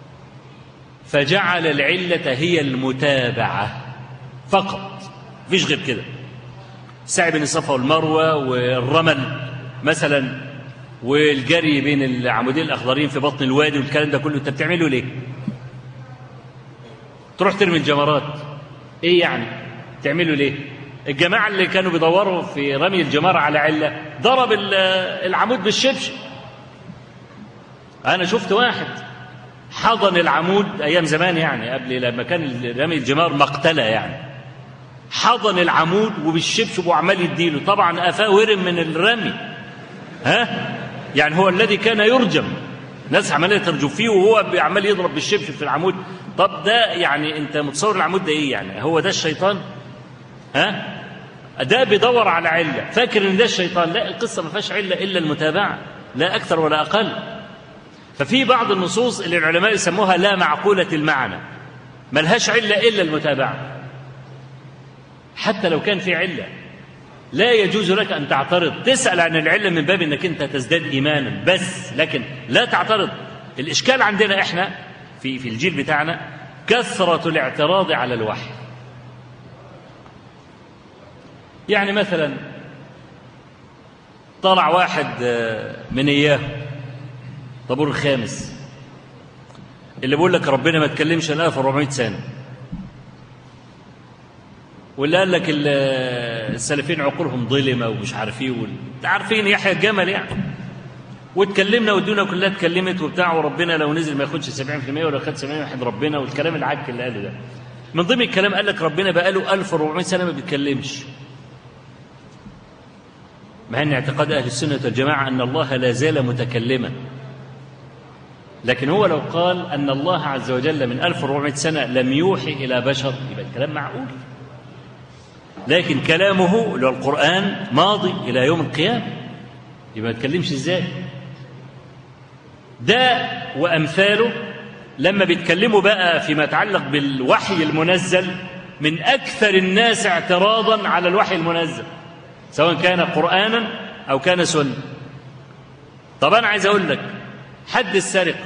فجعل العلة هي المتابعة فقط فيش غير كده سعي بين الصفا والمروة والرمل مثلا والجري بين العمودين الأخضرين في بطن الوادي والكلام ده كله أنت بتعمله ليه؟ تروح ترمي الجمرات إيه يعني؟ تعمله ليه؟ الجماعة اللي كانوا بيدوروا في رمي الجمار على علة ضرب العمود بالشبشب أنا شفت واحد حضن العمود أيام زمان يعني قبل لما كان رمي الجمار مقتلة يعني حضن العمود وبالشبشب وعمال يديله طبعا قفاه ورم من الرمي ها يعني هو الذي كان يرجم ناس عمالة ترجم فيه وهو عمال يضرب بالشبشب في العمود طب ده يعني انت متصور العمود ده ايه يعني هو ده الشيطان ها ده بيدور على علة فاكر ان ده الشيطان لا القصة ما فيهاش علة الا المتابعة لا اكثر ولا اقل ففي بعض النصوص اللي العلماء يسموها لا معقولة المعنى ملهاش علة الا المتابعة حتى لو كان في علة لا يجوز لك أن تعترض تسأل عن العلة من باب أنك أنت تزداد إيمانا بس لكن لا تعترض الإشكال عندنا إحنا في, في الجيل بتاعنا كثرة الاعتراض على الوحي يعني مثلا طلع واحد آه، من إياه طابور الخامس اللي بيقول لك ربنا ما تكلمش انا 1400 سنه واللي قال لك ال- السلفيين عقولهم ظلمه ومش عارف ايه وال- انت عارفين يحيى الجمل يعني واتكلمنا والدنيا كلها اتكلمت وبتاع وربنا لو نزل ما ياخدش 70% ولا خد 70 واحد ربنا والكلام العك اللي قاله ده من ضمن الكلام قال لك ربنا بقى له 1400 سنه ما بيتكلمش مع ان اعتقاد اهل السنه والجماعه ان الله لا زال متكلما لكن هو لو قال أن الله عز وجل من 1400 سنة لم يوحي إلى بشر يبقى الكلام معقول لكن كلامه اللي هو القرآن ماضي إلى يوم القيامة يبقى ما تكلمش إزاي ده وأمثاله لما بيتكلموا بقى فيما يتعلق بالوحي المنزل من أكثر الناس اعتراضا على الوحي المنزل سواء كان قرآنا أو كان سنة طب أنا عايز أقول لك حد السرقة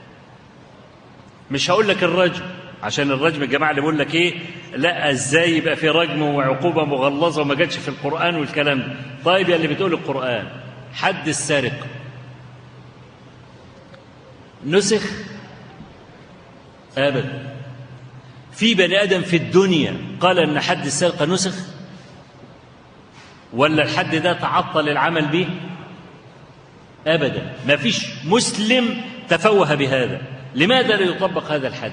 مش هقول لك الرجم عشان الرجم الجماعة اللي بيقول لك ايه لا ازاي يبقى في رجم وعقوبة مغلظة وما جاتش في القرآن والكلام ده طيب يا اللي بتقول القرآن حد السرقة نسخ ابدا في بني ادم في الدنيا قال ان حد السرقة نسخ ولا الحد ده تعطل العمل به ابدا ما فيش مسلم تفوه بهذا لماذا لا يطبق هذا الحد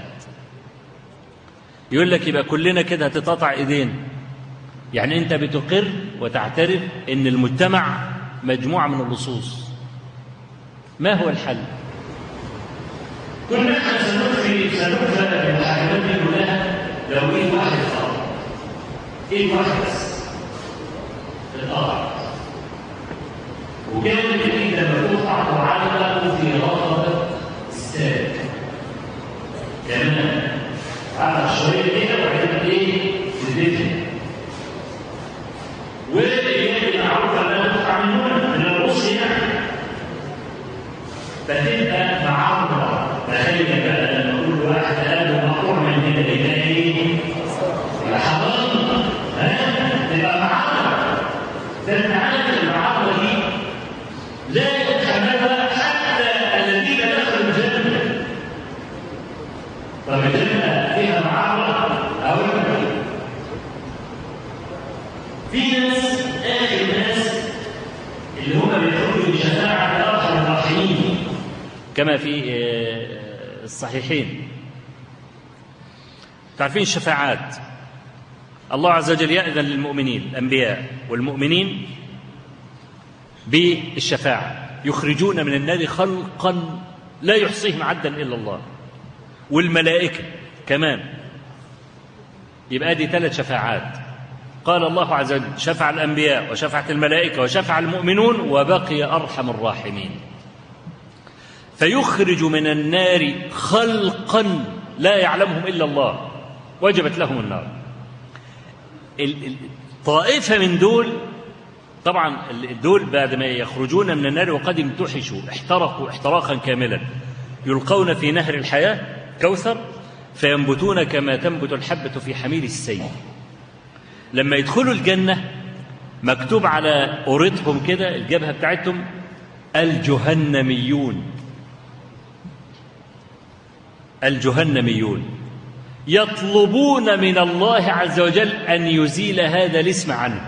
يقول لك يبقى كلنا كده هتتقطع ايدينا يعني انت بتقر وتعترف ان المجتمع مجموعه من اللصوص ما هو الحل كنا احنا سنخفي سنخفى المحاكمات دي كلها لو ايه واحد فقط ايه واحد بس القطع وكان الجديد لما تقطع وعلق في رقبه الساد كمان علق شويه كده وبعدين ايه تدفن والايام المعروفه انها تقطع من هنا من الرص يعني فتبقى معرضه تخيل بقى لما كل واحد قال مقطوع من هنا يبقى ايه؟ يبقى حرام ها؟ تبقى معرضه ده انت عارف المعرضه دي لا يتحملها حتى الذين دخلوا الجنة طب الجنة فيها معرض أو في ناس آخر ناس اللي هم بيدخلوا بشفاعة أرحم الراحمين كما في آه، الصحيحين تعرفين الشفاعات الله عز وجل يأذن للمؤمنين الأنبياء والمؤمنين بالشفاعة يخرجون من النار خلقا لا يحصيهم عدا إلا الله والملائكة كمان يبقى دي ثلاث شفاعات قال الله عز وجل شفع الأنبياء وشفعت الملائكة وشفع المؤمنون وبقي أرحم الراحمين فيخرج من النار خلقا لا يعلمهم إلا الله وجبت لهم النار ال- ال- طائفة من دول طبعا ال- دول بعد ما يخرجون من النار وقد امتحشوا احترقوا احتراقا كاملا يلقون في نهر الحياة كوثر فينبتون كما تنبت الحبة في حميل السيل لما يدخلوا الجنة مكتوب على قورتهم كده الجبهة بتاعتهم الجهنميون الجهنميون يطلبون من الله عز وجل أن يزيل هذا الاسم عنه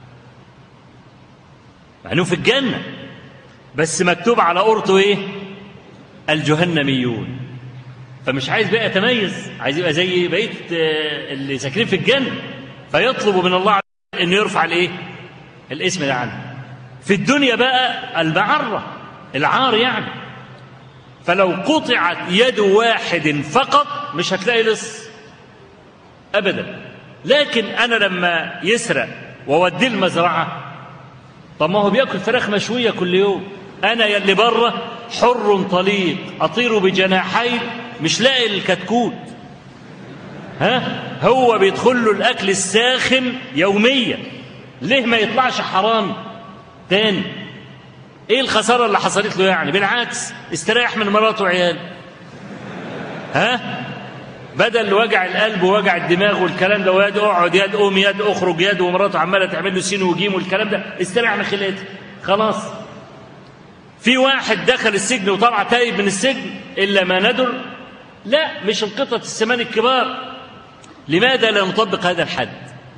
مع انه في الجنة بس مكتوب على قورته ايه الجهنميون فمش عايز بقى يتميز عايز يبقى زي بقيه آه، اللي ساكنين في الجنة فيطلب من الله عز وجل انه يرفع الايه الاسم ده عنه في الدنيا بقى المعرة العار يعني فلو قطعت يد واحد فقط مش هتلاقي لص ابدا لكن انا لما يسرق واوديه المزرعه طب ما هو بياكل فراخ مشويه كل يوم انا يلي بره حر طليق اطير بجناحين مش لاقي الكتكوت ها هو بيدخل له الاكل الساخن يوميا ليه ما يطلعش حرام تاني ايه الخساره اللي حصلت له يعني بالعكس استريح من مراته وعياله ها بدل وجع القلب ووجع الدماغ والكلام ده ويد اقعد يد قوم يد اخرج يد ومراته عماله تعمل له سين وجيم والكلام ده استريح من خلقتك خلاص في واحد دخل السجن وطلع تايب من السجن الا ما ندر لا مش القطط السمان الكبار لماذا لا نطبق هذا الحد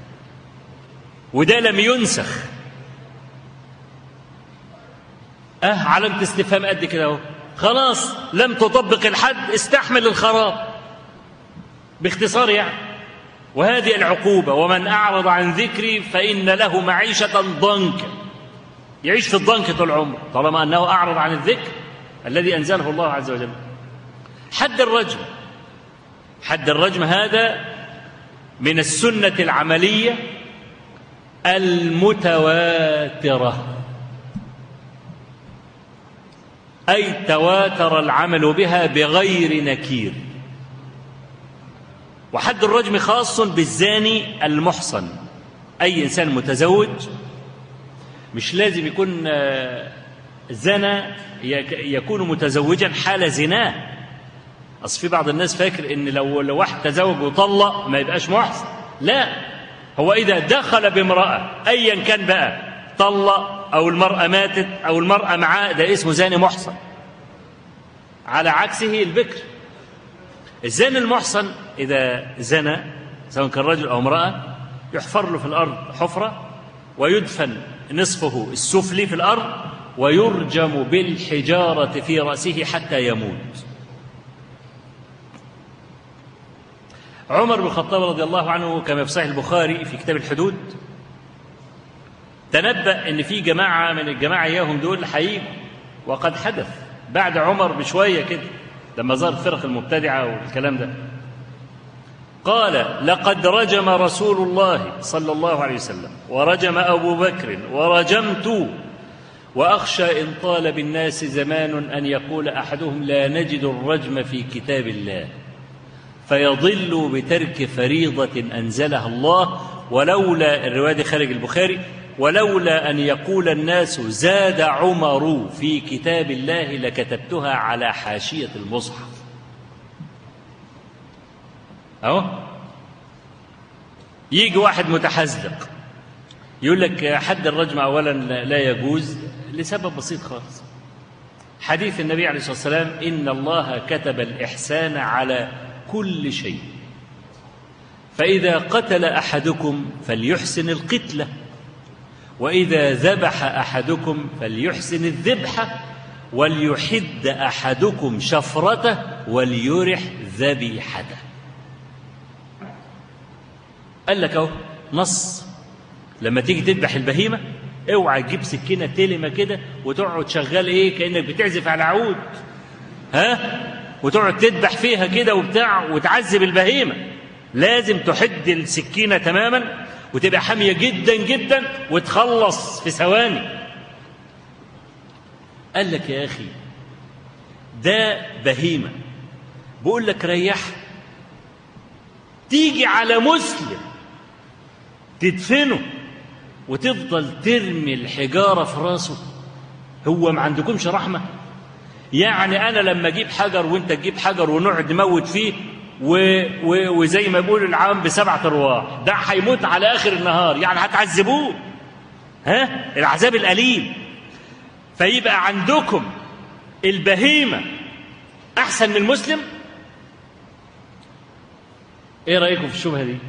وده لم ينسخ اه علامة استفهام قد كده اهو خلاص لم تطبق الحد استحمل الخراب باختصار يعني وهذه العقوبة ومن أعرض عن ذكري فإن له معيشة ضنكا يعيش في الضنك طول عمره طالما أنه أعرض عن الذكر الذي أنزله الله عز وجل حد الرجم حد الرجم هذا من السنة العملية المتواترة أي تواتر العمل بها بغير نكير وحد الرجم خاص بالزاني المحصن أي إنسان متزوج مش لازم يكون آه، زنى يك- يكون متزوجا حال زناه أصل في بعض الناس فاكر إن لو لو واحد تزوج وطلق ما يبقاش محصن لا هو إذا دخل بامرأة أيا كان بقى طلق أو المرأة ماتت أو المرأة معاه ده اسمه زاني محصن على عكسه البكر الزاني المحصن إذا زنى سواء كان رجل أو امرأة يحفر له في الأرض حفرة ويدفن نصفه السفلي في الأرض ويرجم بالحجارة في رأسه حتى يموت عمر بن الخطاب رضي الله عنه كما في صحيح البخاري في كتاب الحدود تنبأ ان في جماعه من الجماعه اياهم دول هيجوا وقد حدث بعد عمر بشويه كده لما ظهرت فرق المبتدعه والكلام ده قال لقد رجم رسول الله صلى الله عليه وسلم ورجم ابو بكر ورجمت واخشى ان طال بالناس زمان ان يقول احدهم لا نجد الرجم في كتاب الله فيضل بترك فريضة أنزلها الله ولولا الرواية دي خارج البخاري ولولا أن يقول الناس زاد عمر في كتاب الله لكتبتها على حاشية المصحف أهو يجي واحد متحزلق يقول لك حد الرجم أولا لا يجوز لسبب بسيط خالص حديث النبي عليه الصلاة والسلام إن الله كتب الإحسان على كل شيء فإذا قتل أحدكم فليحسن القتلة وإذا ذبح أحدكم فليحسن الذبحة وليحد أحدكم شفرته وليرح ذبيحته قال لك اهو نص لما تيجي تذبح البهيمة اوعى تجيب سكينة تلمة كده وتقعد شغال ايه كأنك بتعزف على عود ها وتقعد تذبح فيها كده وبتاع وتعذب البهيمة لازم تحد السكينة تماما وتبقى حامية جدا جدا وتخلص في ثواني قال لك يا أخي ده بهيمة بقول لك ريحها تيجي على مسلم تدفنه وتفضل ترمي الحجارة في راسه هو ما عندكمش رحمة يعني أنا لما أجيب حجر وأنت تجيب حجر ونقعد نموت فيه و... و... وزي ما بيقول العام بسبعة أرواح ده هيموت على آخر النهار يعني هتعذبوه ها العذاب الأليم فيبقى عندكم البهيمة أحسن من المسلم إيه رأيكم في الشبهة دي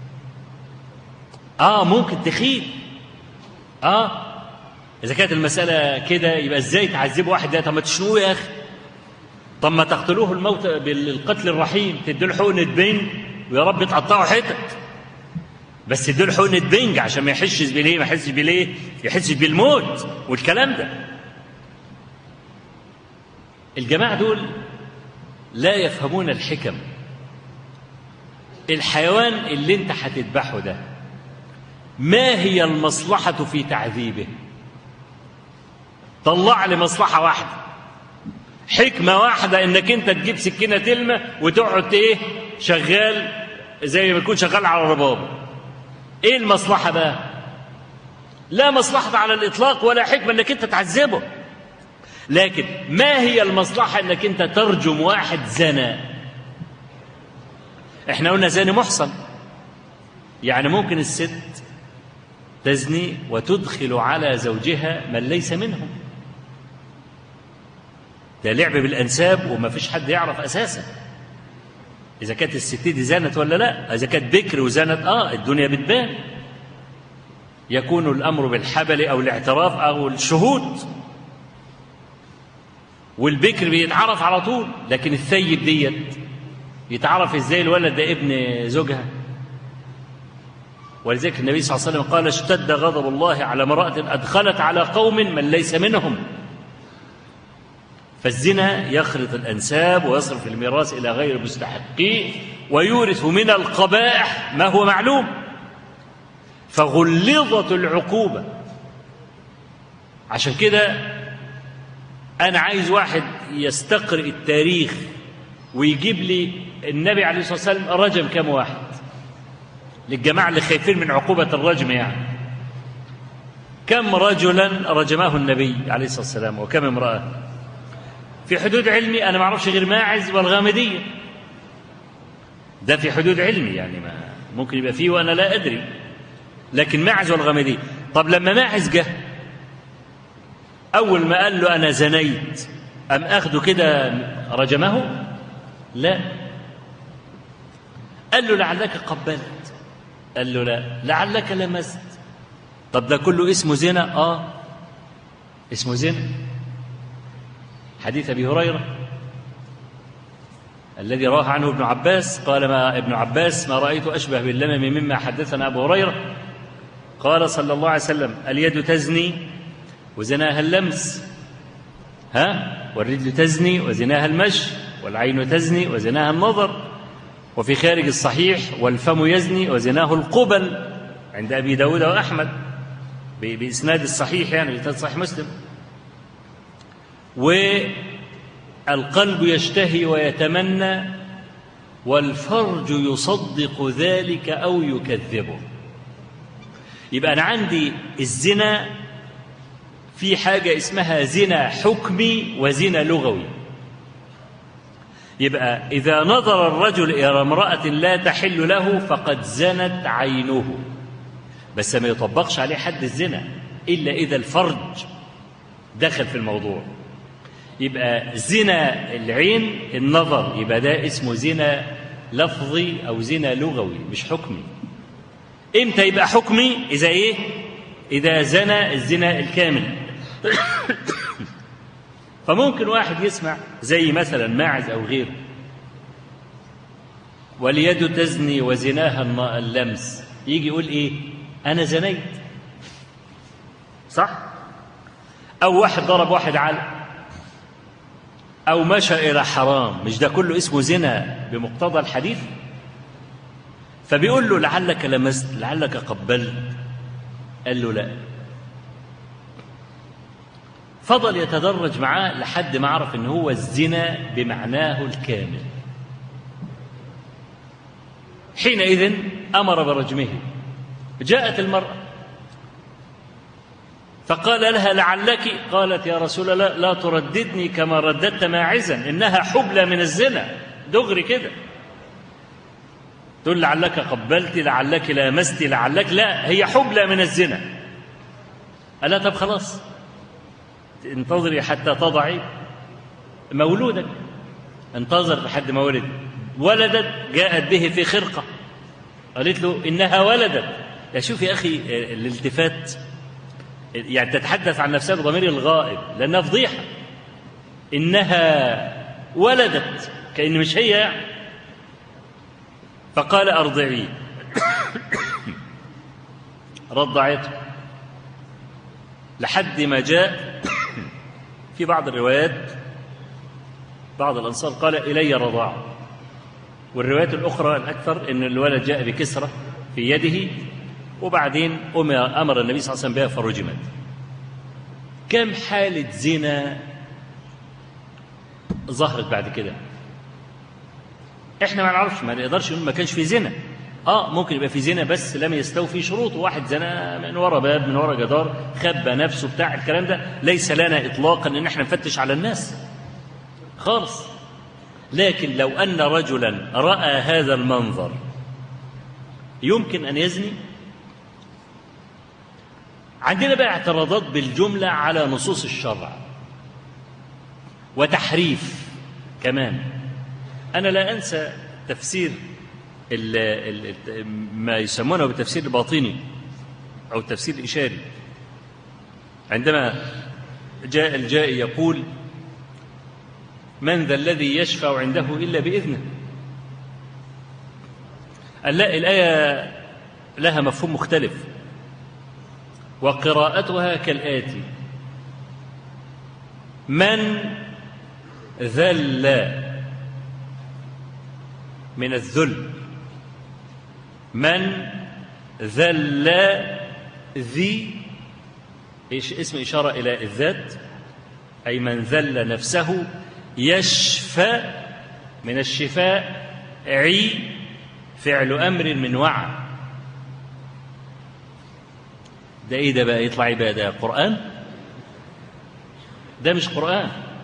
آه ممكن تخيل آه إذا كانت المسألة كده يبقى إزاي تعذبوا واحد ده طب ما تشنوه يا أخي طب ما تقتلوه الموت بالقتل الرحيم تدوا له حقنة بنج ويا رب تقطعوا حتت بس تدوا له حقنة بنج عشان ما يحسش بليه ما يحسش بليه يحسش بالموت والكلام ده الجماعة دول لا يفهمون الحكم الحيوان اللي انت هتذبحه ده ما هي المصلحة في تعذيبه طلع لي مصلحة واحدة حكمة واحدة انك انت تجيب سكينة تلمة وتقعد ايه شغال زي ما تكون شغال على الرباب ايه المصلحة بقى لا مصلحة على الاطلاق ولا حكمة انك انت تعذبه لكن ما هي المصلحة انك انت ترجم واحد زنا احنا قلنا زاني محصن يعني ممكن الست تزني وتدخل على زوجها من ليس منهم ده لعب بالانساب وما فيش حد يعرف اساسا اذا كانت الست دي زنت ولا لا اذا كانت بكر وزنت اه الدنيا بتبان يكون الامر بالحبل او الاعتراف او الشهود والبكر بيتعرف على طول لكن الثيب ديت يتعرف ازاي الولد ده ابن زوجها ولذلك النبي صلى الله عليه وسلم قال اشتد غضب الله على امرأة أدخلت على قوم من ليس منهم فالزنا يخرط الأنساب ويصرف الميراث إلى غير مستحقيه ويورث من القبائح ما هو معلوم فغلظت العقوبة عشان كده أنا عايز واحد يستقرئ التاريخ ويجيب لي النبي عليه الصلاة والسلام رجم كم واحد للجماعة اللي خايفين من عقوبة الرجم يعني كم رجلا رجمه النبي عليه الصلاة والسلام وكم امرأة في حدود علمي أنا ما أعرفش غير ماعز والغامدية ده في حدود علمي يعني ما ممكن يبقى فيه وأنا لا أدري لكن ماعز والغامدية طب لما ماعز جه أول ما قال له أنا زنيت أم أخده كده رجمه لا قال له لعلك قبلت قال له لا لعلك لمست طب ده كله اسمه زنا اه اسمه زنا حديث ابي هريره الذي رواه عنه ابن عباس قال ما ابن عباس ما رايت اشبه باللمم مما حدثنا ابو هريره قال صلى الله عليه وسلم اليد تزني وزناها اللمس ها والرجل تزني وزناها المشي والعين تزني وزناها النظر وفي خارج الصحيح والفم يزني وزناه القبل عند أبي داود وأحمد بإسناد الصحيح يعني بإسناد صحيح مسلم والقلب يشتهي ويتمنى والفرج يصدق ذلك أو يكذبه يبقى أنا عندي الزنا في حاجة اسمها زنا حكمي وزنا لغوي يبقى إذا نظر الرجل إلى امرأة لا تحل له فقد زنت عينه بس ما يطبقش عليه حد الزنا إلا إذا الفرج دخل في الموضوع يبقى زنا العين النظر يبقى ده اسمه زنا لفظي أو زنا لغوي مش حكمي إمتى يبقى حكمي إذا إيه إذا زنى الزنا الكامل فممكن واحد يسمع زي مثلا ماعز أو غيره واليد تزني وزناها اللمس يجي يقول إيه أنا زنيت صح أو واحد ضرب واحد على أو مشى إلى حرام مش ده كله اسمه زنا بمقتضى الحديث فبيقول له لعلك لمست لعلك قبلت قال له لا فضل يتدرج معاه لحد ما عرف ان هو الزنا بمعناه الكامل حينئذ امر برجمه جاءت المراه فقال لها لعلك قالت يا رسول الله لا ترددني كما رددت ماعزا انها حبلى من الزنا دغري كده تقول لعلك قبلت لعلك لامست لعلك لا هي حبلى من الزنا ألا طب خلاص انتظري حتى تضعي مولودك انتظر لحد ما ولد ولدت جاءت به في خرقة قالت له إنها ولدت يا شوف يا أخي الالتفات يعني تتحدث عن نفسها بضمير الغائب لأنها فضيحة إنها ولدت كأن مش هي يعني فقال أرضعي رضعته لحد ما جاء في بعض الروايات بعض الأنصار قال إلي رضاعه والروايات الأخرى الأكثر أن الولد جاء بكسرة في يده وبعدين أمر النبي صلى الله عليه وسلم بها فرجمت كم حالة زنا ظهرت بعد كده احنا ما نعرفش ما نقدرش نقول ما كانش في زنا اه ممكن يبقى في زنا بس لم يستوفي شروطه واحد زنا من ورا باب من ورا جدار خبى نفسه بتاع الكلام ده ليس لنا اطلاقا ان احنا نفتش على الناس خالص لكن لو أن رجلا رأى هذا المنظر يمكن أن يزني عندنا بقى اعتراضات بالجملة على نصوص الشرع وتحريف كمان أنا لا أنسى تفسير ال ال ما يسمونه بالتفسير الباطني أو التفسير الإشاري عندما جاء الجائي يقول من ذا الذي يشفع عنده إلا بإذنه لا الآية لها مفهوم مختلف وقراءتها كالآتي من ذل من الذل من ذل ذي إيش اسم إشارة إلى الذات أي من ذل نفسه يشفى من الشفاء عي فعل أمر من وعى ده إيه ده بقى يطلع بقى ده قرآن ده مش قرآن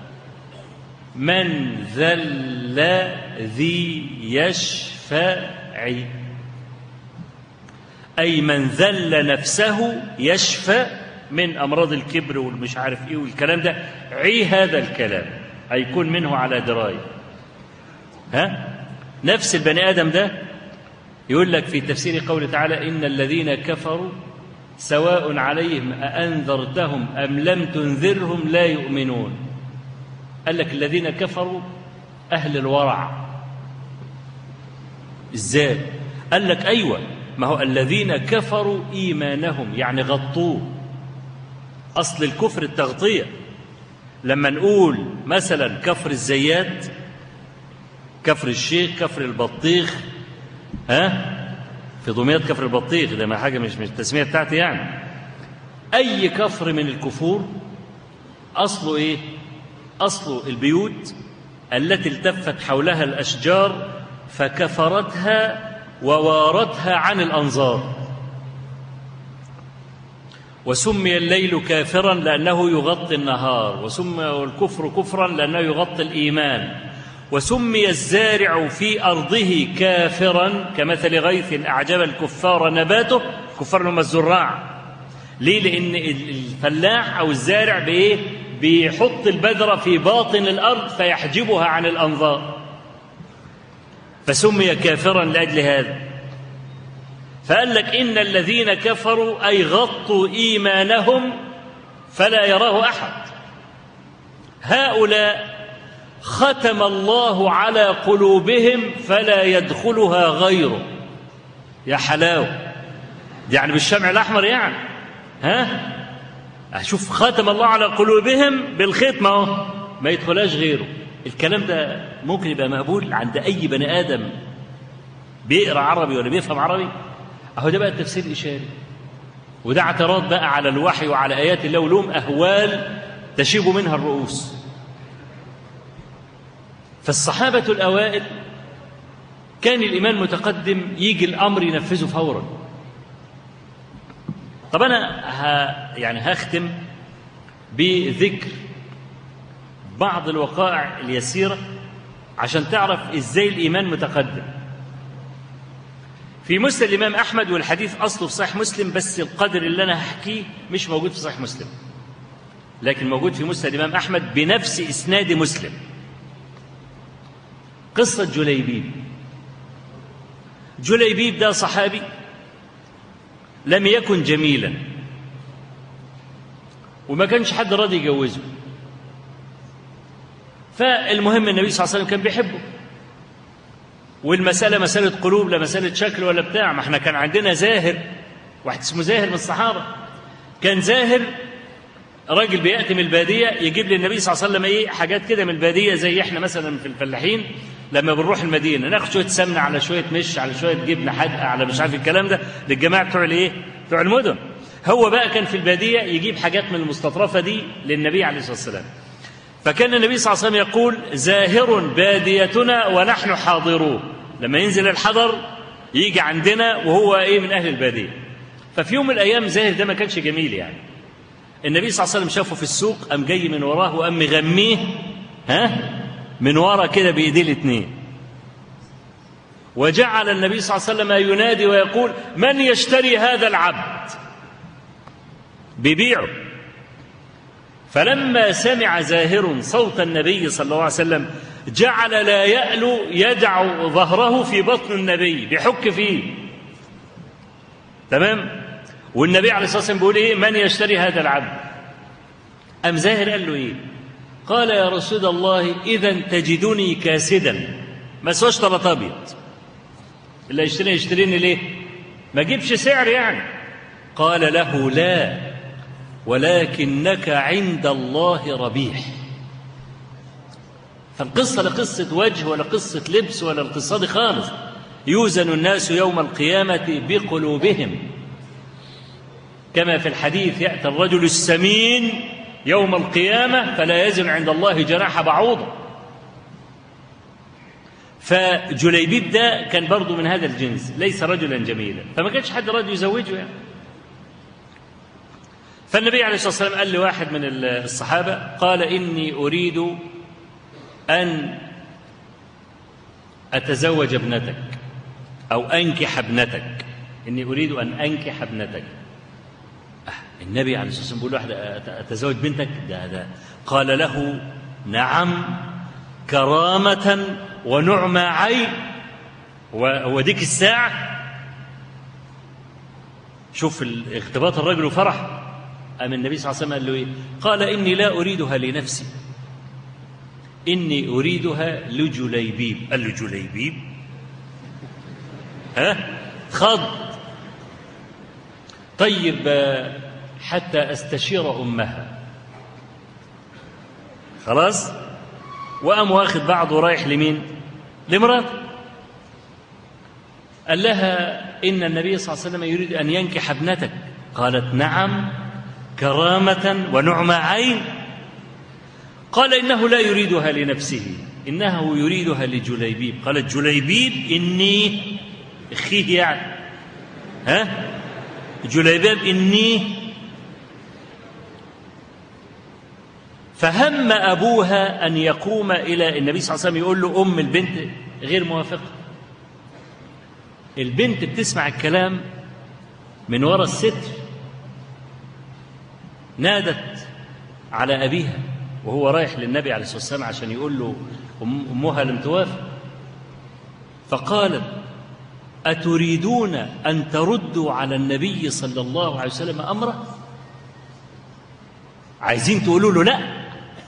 من ذل ذي يشفعي أي من ذل نفسه يشفى من أمراض الكبر والمش عارف إيه والكلام ده عي هذا الكلام هيكون منه على دراية ها نفس البني آدم ده يقول لك في تفسير قوله تعالى إن الذين كفروا سواء عليهم أأنذرتهم أم لم تنذرهم لا يؤمنون قال لك الذين كفروا أهل الورع إزاي قال لك أيوة ما هو الذين كفروا إيمانهم يعني غطوه أصل الكفر التغطية لما نقول مثلا كفر الزيات كفر الشيخ كفر البطيخ ها في دمياط كفر البطيخ ده ما حاجة مش مش التسمية بتاعتي يعني أي كفر من الكفور أصله إيه؟ أصله البيوت التي التفت حولها الأشجار فكفرتها ووارتها عن الأنظار وسمي الليل كافرا لأنه يغطي النهار وسمي الكفر كفرا لأنه يغطي الإيمان وسمي الزارع في أرضه كافرا كمثل غيث أعجب الكفار نباته كفار هم الزراع ليه لأن الفلاح أو الزارع بإيه بيحط البذرة في باطن الأرض فيحجبها عن الأنظار فسمي كافرا لأجل هذا فقال لك إن الذين كفروا أي غطوا إيمانهم فلا يراه أحد هؤلاء ختم الله على قلوبهم فلا يدخلها غيره يا حلاوة يعني بالشمع الأحمر يعني ها أشوف ختم الله على قلوبهم بالخيط ما هو ما يدخلهاش غيره الكلام ده ممكن يبقى مقبول عند أي بني آدم بيقرأ عربي ولا بيفهم عربي أهو ده بقى التفسير الإشاري وده اعتراض بقى على الوحي وعلى آيات الله ولهم أهوال تشيب منها الرؤوس فالصحابة الأوائل كان الإيمان متقدم يجي الأمر ينفذه فورا طب أنا ها يعني هختم بذكر بعض الوقائع اليسيرة عشان تعرف إزاي الإيمان متقدم في مسند الإمام أحمد والحديث أصله في صحيح مسلم بس القدر اللي أنا هحكيه مش موجود في صحيح مسلم لكن موجود في مسند الإمام أحمد بنفس إسناد مسلم قصة جليبيب جليبيب ده صحابي لم يكن جميلا وما كانش حد راضي يجوزه فالمهم النبي صلى الله عليه وسلم كان بيحبه والمسألة مسألة قلوب لا مسألة شكل ولا بتاع ما احنا كان عندنا زاهر واحد اسمه زاهر من الصحابة كان زاهر راجل بيأتي من البادية يجيب للنبي صلى الله عليه وسلم ايه حاجات كده من البادية زي احنا مثلا في الفلاحين لما بنروح المدينة ناخد شوية سمنة على شوية مش على شوية جبنة حادقة على مش عارف الكلام ده للجماعة بتوع الايه بتوع المدن هو بقى كان في البادية يجيب حاجات من المستطرفة دي للنبي عليه الصلاة والسلام فكان النبي صلى الله عليه وسلم يقول زاهر باديتنا ونحن حاضروه لما ينزل الحضر يجي عندنا وهو ايه من اهل الباديه ففي يوم من الايام زاهر ده ما كانش جميل يعني النبي صلى الله عليه وسلم شافه في السوق قام جاي من وراه وقام مغميه ها من ورا كده بإيديه الاتنين وجعل النبي صلى الله عليه وسلم ينادي ويقول من يشتري هذا العبد بيبيعه فلما سمع زاهر صوت النبي صلى الله عليه وسلم جعل لا يألو يدع ظهره في بطن النبي بيحك فيه تمام والنبي عليه الصلاة والسلام بيقول إيه من يشتري هذا العبد أم زاهر قال له إيه قال يا رسول الله إذا تجدني كاسدا ما سواش طلط أبيض اللي يشتري يشتريني ليه ما جيبش سعر يعني قال له لا ولكنك عند الله ربيح فالقصة لا قصة وجه ولا قصة لبس ولا القصة دي خالص يوزن الناس يوم القيامة بقلوبهم كما في الحديث يأتي الرجل السمين يوم القيامة فلا يزن عند الله جناح بعوضة فجليبيب ده كان برضه من هذا الجنس ليس رجلا جميلا فما كانش حد راضي يزوجه يعني فالنبي عليه الصلاة والسلام قال لواحد من الصحابة قال إني أريد أن أتزوج ابنتك أو أنكح ابنتك إني أريد أن أنكح ابنتك النبي عليه الصلاة والسلام بيقول واحد أتزوج بنتك ده ده قال له نعم كرامة ونعمى عين هو ديك الساعة شوف اغتباط الرجل وفرح أم النبي صلى الله عليه وسلم قال له إيه؟ قال إني لا أريدها لنفسي إني أريدها لجليبيب قال له جليبيب ها خض طيب حتى أستشير أمها خلاص وقام واخد بعضه رايح لمين لمراته قال لها إن النبي صلى الله عليه وسلم يريد أن ينكح ابنتك قالت نعم كرامة ونعمى عين قال إنه لا يريدها لنفسه إنه يريدها لجليبيب قالت جليبيب إني أخيه يعني ها جليبيب إني فهم أبوها أن يقوم إلى النبي صلى الله عليه وسلم يقول له أم البنت غير موافقة البنت بتسمع الكلام من وراء الستر نادت على أبيها وهو رايح للنبي عليه الصلاة والسلام عشان يقول له أمها لم توافق فقالت أتريدون أن تردوا على النبي صلى الله عليه وسلم أمره عايزين تقولوا له لا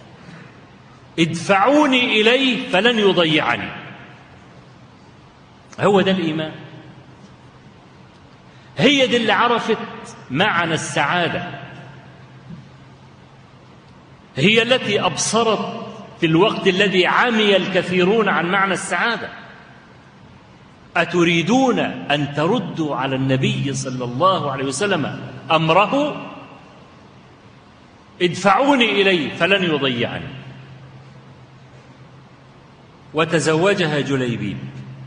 ادفعوني إليه فلن يضيعني هو ده الإيمان هي دي اللي عرفت معنى السعادة هي التي أبصرت في الوقت الذي عمي الكثيرون عن معنى السعادة أتريدون أن تردوا على النبي صلى الله عليه وسلم أمره ادفعوني إليه فلن يضيعني وتزوجها جليبيب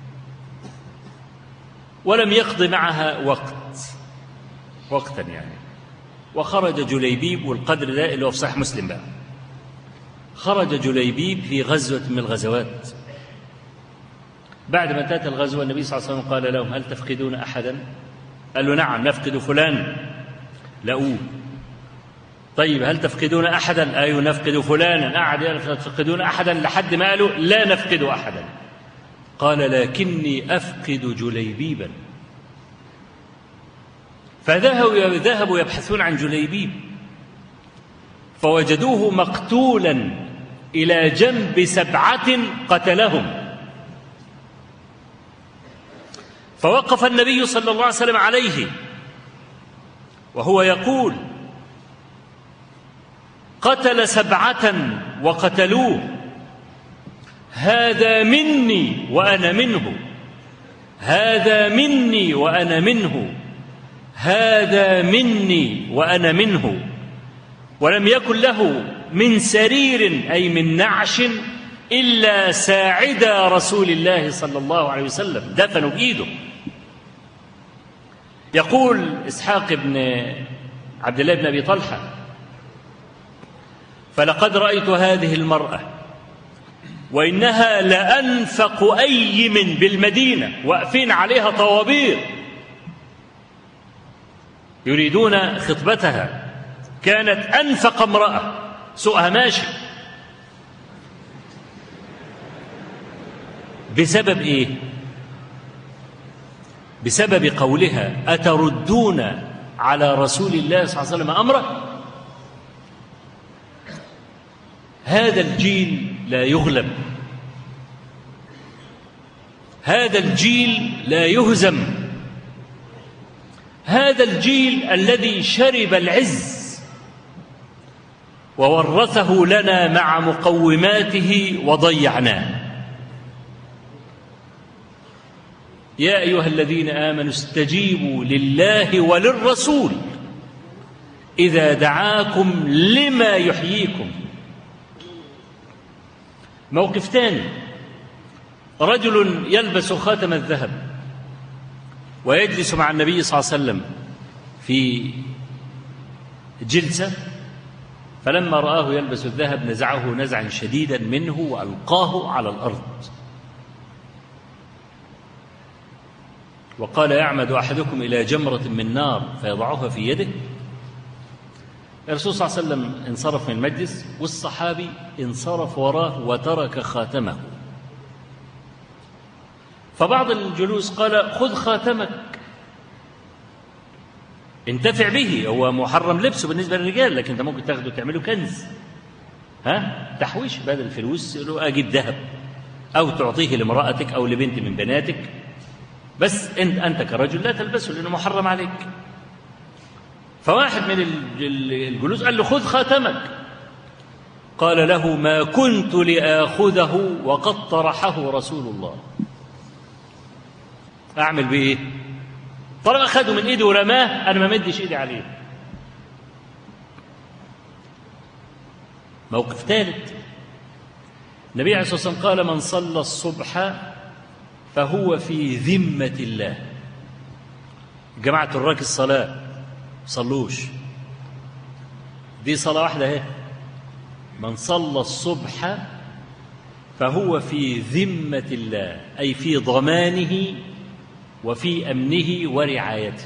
ولم يقض معها وقت وقتا يعني وخرج جليبيب والقدر ده اللي هو في صحيح مسلم بقى خرج جليبيب في غزوة من الغزوات بعد ما انتهت الغزوة النبي صلى الله عليه وسلم قال لهم هل تفقدون أحدا قالوا نعم نفقد فلان لقوه طيب هل تفقدون أحدا أيوة نفقد فلانا قعد تفقدون أحدا لحد ما قالوا لا نفقد أحدا قال لكني أفقد جليبيبا فذهبوا ذهبوا يبحثون عن جليبيب فوجدوه مقتولا إلى جنب سبعة قتلهم فوقف النبي صلى الله عليه وسلم عليه وهو يقول قتل سبعة وقتلوه هذا مني وأنا منه هذا مني وأنا منه هذا مني وأنا منه ولم يكن له من سرير أي من نعش إلا ساعدا رسول الله صلى الله عليه وسلم دفنوا بإيده يقول إسحاق بن عبد الله بن أبي طلحة فلقد رأيت هذه المرأة وإنها لأنفق أيم بالمدينة واقفين عليها طوابير يريدون خطبتها كانت أنفق امرأة سوقها ماشي بسبب إيه؟ بسبب قولها أتردون على رسول الله صلى الله عليه وسلم أمره هذا الجيل لا يغلب هذا الجيل لا يهزم هذا الجيل الذي شرب العز وورثه لنا مع مقوماته وضيعناه يا ايها الذين امنوا استجيبوا لله وللرسول اذا دعاكم لما يحييكم موقف ثاني رجل يلبس خاتم الذهب ويجلس مع النبي صلى الله عليه وسلم في جلسه فلما رآه يلبس الذهب نزعه نزعا شديدا منه وألقاه على الأرض وقال يعمد أحدكم إلى جمرة من نار فيضعها في يده الرسول صلى الله عليه وسلم انصرف من المجلس والصحابي انصرف وراه وترك خاتمه فبعض الجلوس قال خذ خاتمك انتفع به هو محرم لبسه بالنسبه للرجال لكن انت ممكن تاخده تعمله كنز ها تحويش بدل الفلوس له اجيب ذهب او تعطيه لامراتك او لبنت من بناتك بس انت انت كرجل لا تلبسه لانه محرم عليك فواحد من الجلوس قال له خذ خاتمك قال له ما كنت لاخذه وقد طرحه رسول الله اعمل بايه طالما اخده من ايدي ورماه انا ما مدش ايدي عليه موقف ثالث النبي عليه الصلاه والسلام قال من صلى الصبح فهو في ذمه الله جماعه الراك الصلاه صلوش دي صلاه واحده اهي من صلى الصبح فهو في ذمه الله اي في ضمانه وفي امنه ورعايته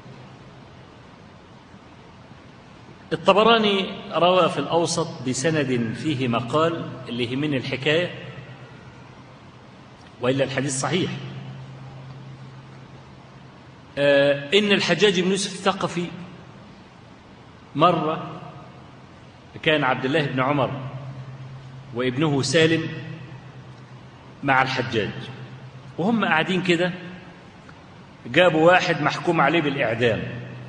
الطبراني روى في الاوسط بسند فيه مقال اللي يهمني الحكايه والا الحديث صحيح آه ان الحجاج بن يوسف الثقفي مره كان عبد الله بن عمر وابنه سالم مع الحجاج وهم قاعدين كده جابوا واحد محكوم عليه بالإعدام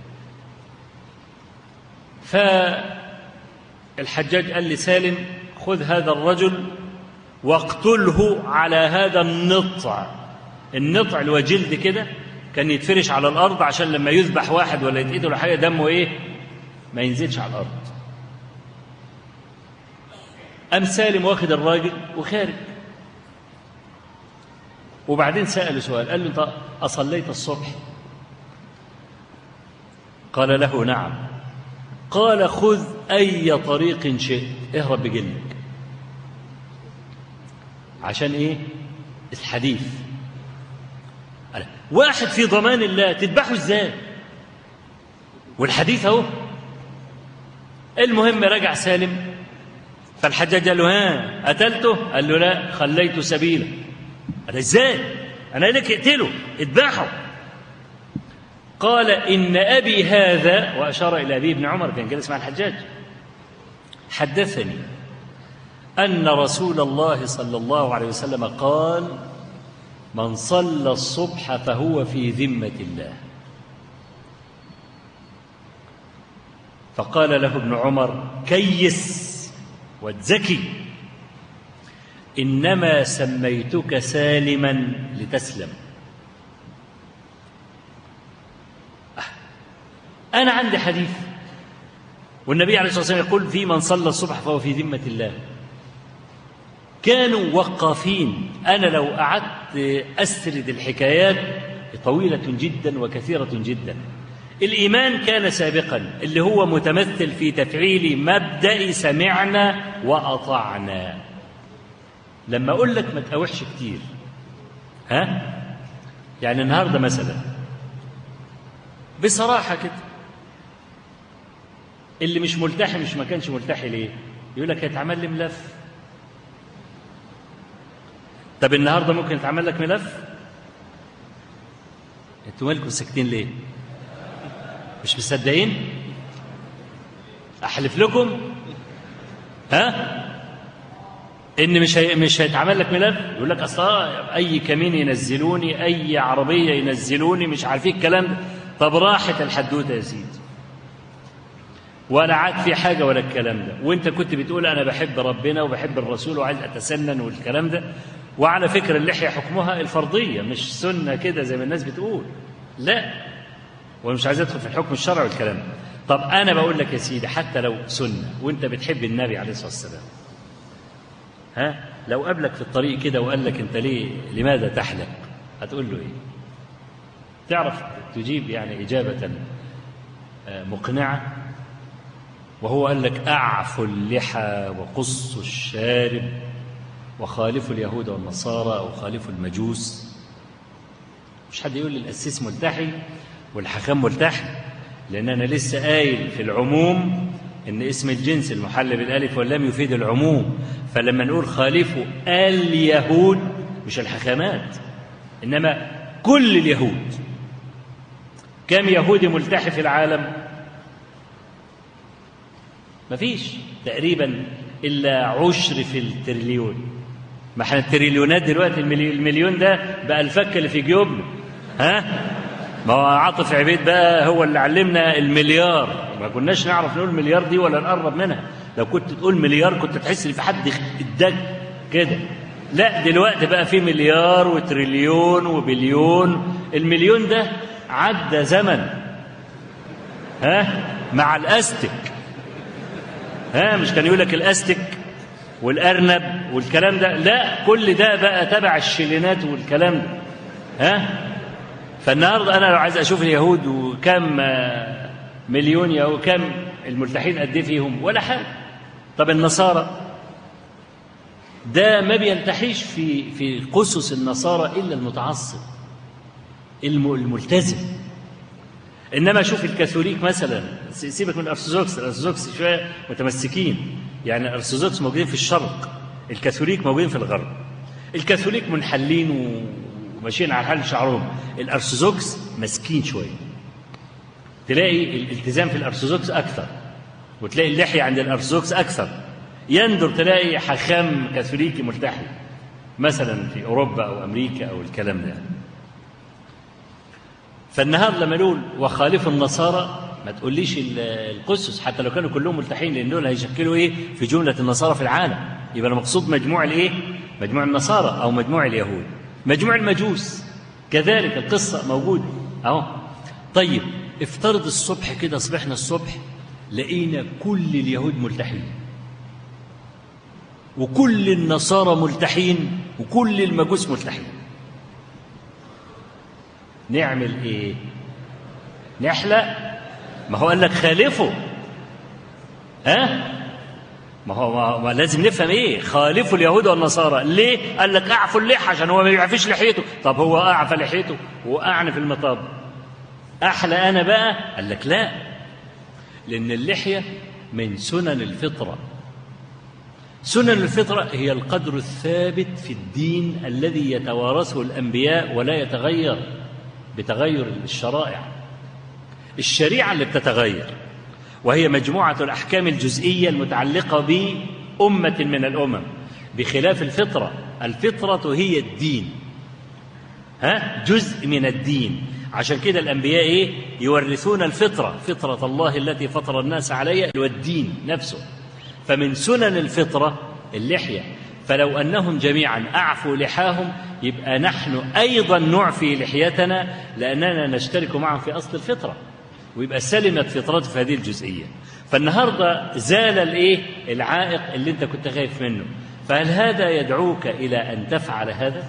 فالحجاج قال لسالم خذ هذا الرجل واقتله على هذا النطع النطع اللي هو جلد كده كان يتفرش على الأرض عشان لما يذبح واحد ولا يتقتل حاجة دمه إيه ما ينزلش على الأرض قام سالم واخد الراجل وخارج وبعدين سأله سؤال قال له أنت أصليت الصبح قال له نعم قال خذ أي طريق شئت اهرب بجلدك عشان إيه الحديث قال واحد في ضمان الله تذبحه ازاي والحديث اهو المهم رجع سالم فالحجاج قال له ها قتلته قال له لا خليت سبيله قال ازاي انا لك اقتله اذبحه قال ان ابي هذا واشار الى ابي بن عمر كان جالس مع الحجاج حدثني ان رسول الله صلى الله عليه وسلم قال من صلى الصبح فهو في ذمه الله فقال له ابن عمر كيس واتزكي انما سميتك سالما لتسلم انا عندي حديث والنبي عليه الصلاه والسلام يقول في من صلى الصبح فهو في ذمه الله كانوا وقافين انا لو قعدت اسرد الحكايات طويله جدا وكثيره جدا الايمان كان سابقا اللي هو متمثل في تفعيل مبدا سمعنا واطعنا لما اقول لك ما تقاوحش كتير ها يعني النهارده مثلا بصراحه كده اللي مش ملتحي مش ما كانش ملتحي ليه يقول لك هيتعمل لي ملف طب النهارده ممكن يتعمل لك ملف انتوا مالكم ساكتين ليه مش مصدقين احلف لكم ها ان مش هي مش هيتعمل لك ملف يقول لك اصل آه اي كمين ينزلوني اي عربيه ينزلوني مش عارفين الكلام ده طب راحت الحدوته يا سيدي ولا عاد في حاجه ولا الكلام ده وانت كنت بتقول انا بحب ربنا وبحب الرسول وعايز اتسنن والكلام ده وعلى فكره اللحيه حكمها الفرضيه مش سنه كده زي ما الناس بتقول لا ومش عايز ادخل في الحكم الشرعي والكلام ده طب انا بقول لك يا سيدي حتى لو سنه وانت بتحب النبي عليه الصلاه والسلام ها لو قابلك في الطريق كده وقال لك انت ليه لماذا تحلق هتقول له ايه تعرف تجيب يعني اجابه آه، مقنعه وهو قال لك اعفوا اللحى وقصوا الشارب وخالفوا اليهود والنصارى او خالفوا المجوس مش حد يقول لي القسيس ملتحي والحكام ملتحي لان انا لسه قايل في العموم ان اسم الجنس المحل بالالف واللام يفيد العموم فلما نقول خالفوا اليهود مش الحكامات انما كل اليهود كم يهودي ملتحي في العالم مفيش تقريبا الا عشر في التريليون ما احنا التريليونات دلوقتي الملي- المليون ده بقى الفك اللي في جيوبنا ها ما هو عاطف عبيد بقى هو اللي علمنا المليار ما كناش نعرف نقول مليار دي ولا نقرب منها لو كنت تقول مليار كنت تحس ان في حد اداك كده لا دلوقتي بقى في مليار وتريليون وبليون المليون ده عدى زمن ها مع الاستك ها مش كان يقول لك الاستك والارنب والكلام ده لا كل ده بقى تبع الشيلينات والكلام ده ها فالنهارده انا لو عايز اشوف اليهود وكم آه، مليون يهود كم الملتحين قد ايه فيهم ولا حاجه طب النصارى ده ما بيلتحيش في في قسس النصارى الا المتعصب الم- الملتزم انما شوف الكاثوليك مثلا س- سيبك من الارثوذكس الارثوذكس شويه متمسكين يعني الارثوذكس موجودين في الشرق الكاثوليك موجودين في الغرب الكاثوليك منحلين و- وماشيين على حال شعرهم الارثوذكس ماسكين شويه تلاقي الالتزام في الارثوذكس اكثر وتلاقي اللحيه عند الارثوذكس اكثر يندر تلاقي حاخام كاثوليكي ملتحي مثلا في اوروبا او امريكا او الكلام ده فالنهارده لما نقول وخالفوا النصارى ما تقوليش ال- القسس حتى لو كانوا كلهم ملتحين لان دول هيشكلوا ايه في جمله النصارى في العالم يبقى المقصود مجموع الايه؟ مجموع النصارى او مجموع اليهود مجموع المجوس كذلك القصه موجوده اهو طيب افترض الصبح كده صبحنا الصبح لقينا كل اليهود ملتحين وكل النصارى ملتحين وكل المجوس ملتحين نعمل ايه نحلق ما هو قال لك خالفوا ها ما هو ما, ما لازم نفهم ايه خالفوا اليهود والنصارى ليه قال لك اعفوا اللحى عشان هو ما بيعفيش لحيته طب هو اعفى لحيته وقعنا في المطاب احلى انا بقى قال لك لا لان اللحيه من سنن الفطره سنن الفطرة هي القدر الثابت في الدين الذي يتوارثه الأنبياء ولا يتغير بتغير الشرائع الشريعة اللي بتتغير وهي مجموعة الأحكام الجزئية المتعلقة بأمة من الأمم بخلاف الفطرة الفطرة هي الدين ها جزء من الدين عشان كده الأنبياء إيه يورثون الفطرة فطرة الله التي فطر الناس عليها والدين نفسه فمن سنن الفطرة اللحية فلو أنهم جميعا أعفوا لحاهم يبقى نحن أيضا نعفي لحيتنا لأننا نشترك معهم في أصل الفطرة ويبقى سلمت فطرته في هذه الجزئية فالنهاردة زال الإيه العائق اللي أنت كنت خايف منه فهل هذا يدعوك إلى أن تفعل هذا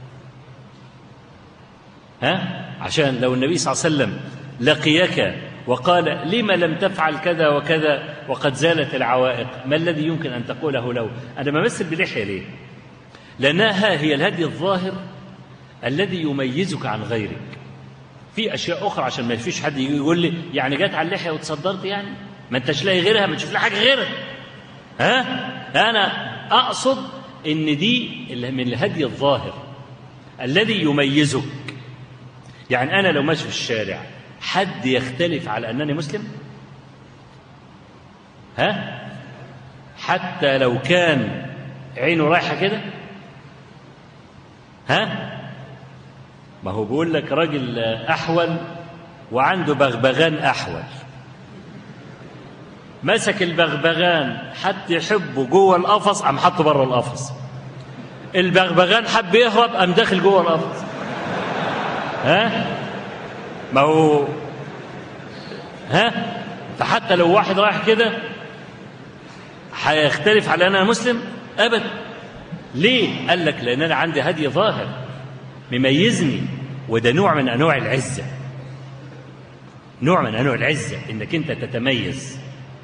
ها عشان لو النبي صلى الله عليه وسلم لقيك وقال لم لم تفعل كذا وكذا وقد زالت العوائق ما الذي يمكن أن تقوله له أنا بمثل بلحية ليه لأنها هي الهدي الظاهر الذي يميزك عن غيرك في أشياء أخرى عشان ما فيش حد يقول لي يعني جت على اللحية وتصدرت يعني ما أنتش لاقي غيرها ما تشوف لها حاجة غيرها ها أنا أقصد إن دي اللي من الهدي الظاهر الذي يميزك يعني أنا لو ماشي في الشارع حد يختلف على أنني مسلم ها حتى لو كان عينه رايحة كده ها ما هو بيقول لك راجل أحول وعنده بغبغان أحول مسك البغبغان حد يحبه جوه القفص قام حطه بره القفص البغبغان حب يهرب قام داخل جوه القفص ها ما هو ها فحتى لو واحد رايح كده هيختلف على أن انا مسلم ابدا ليه قال لك لان انا عندي هدي ظاهر مميزني وده نوع من انواع العزه نوع من انواع العزه انك انت تتميز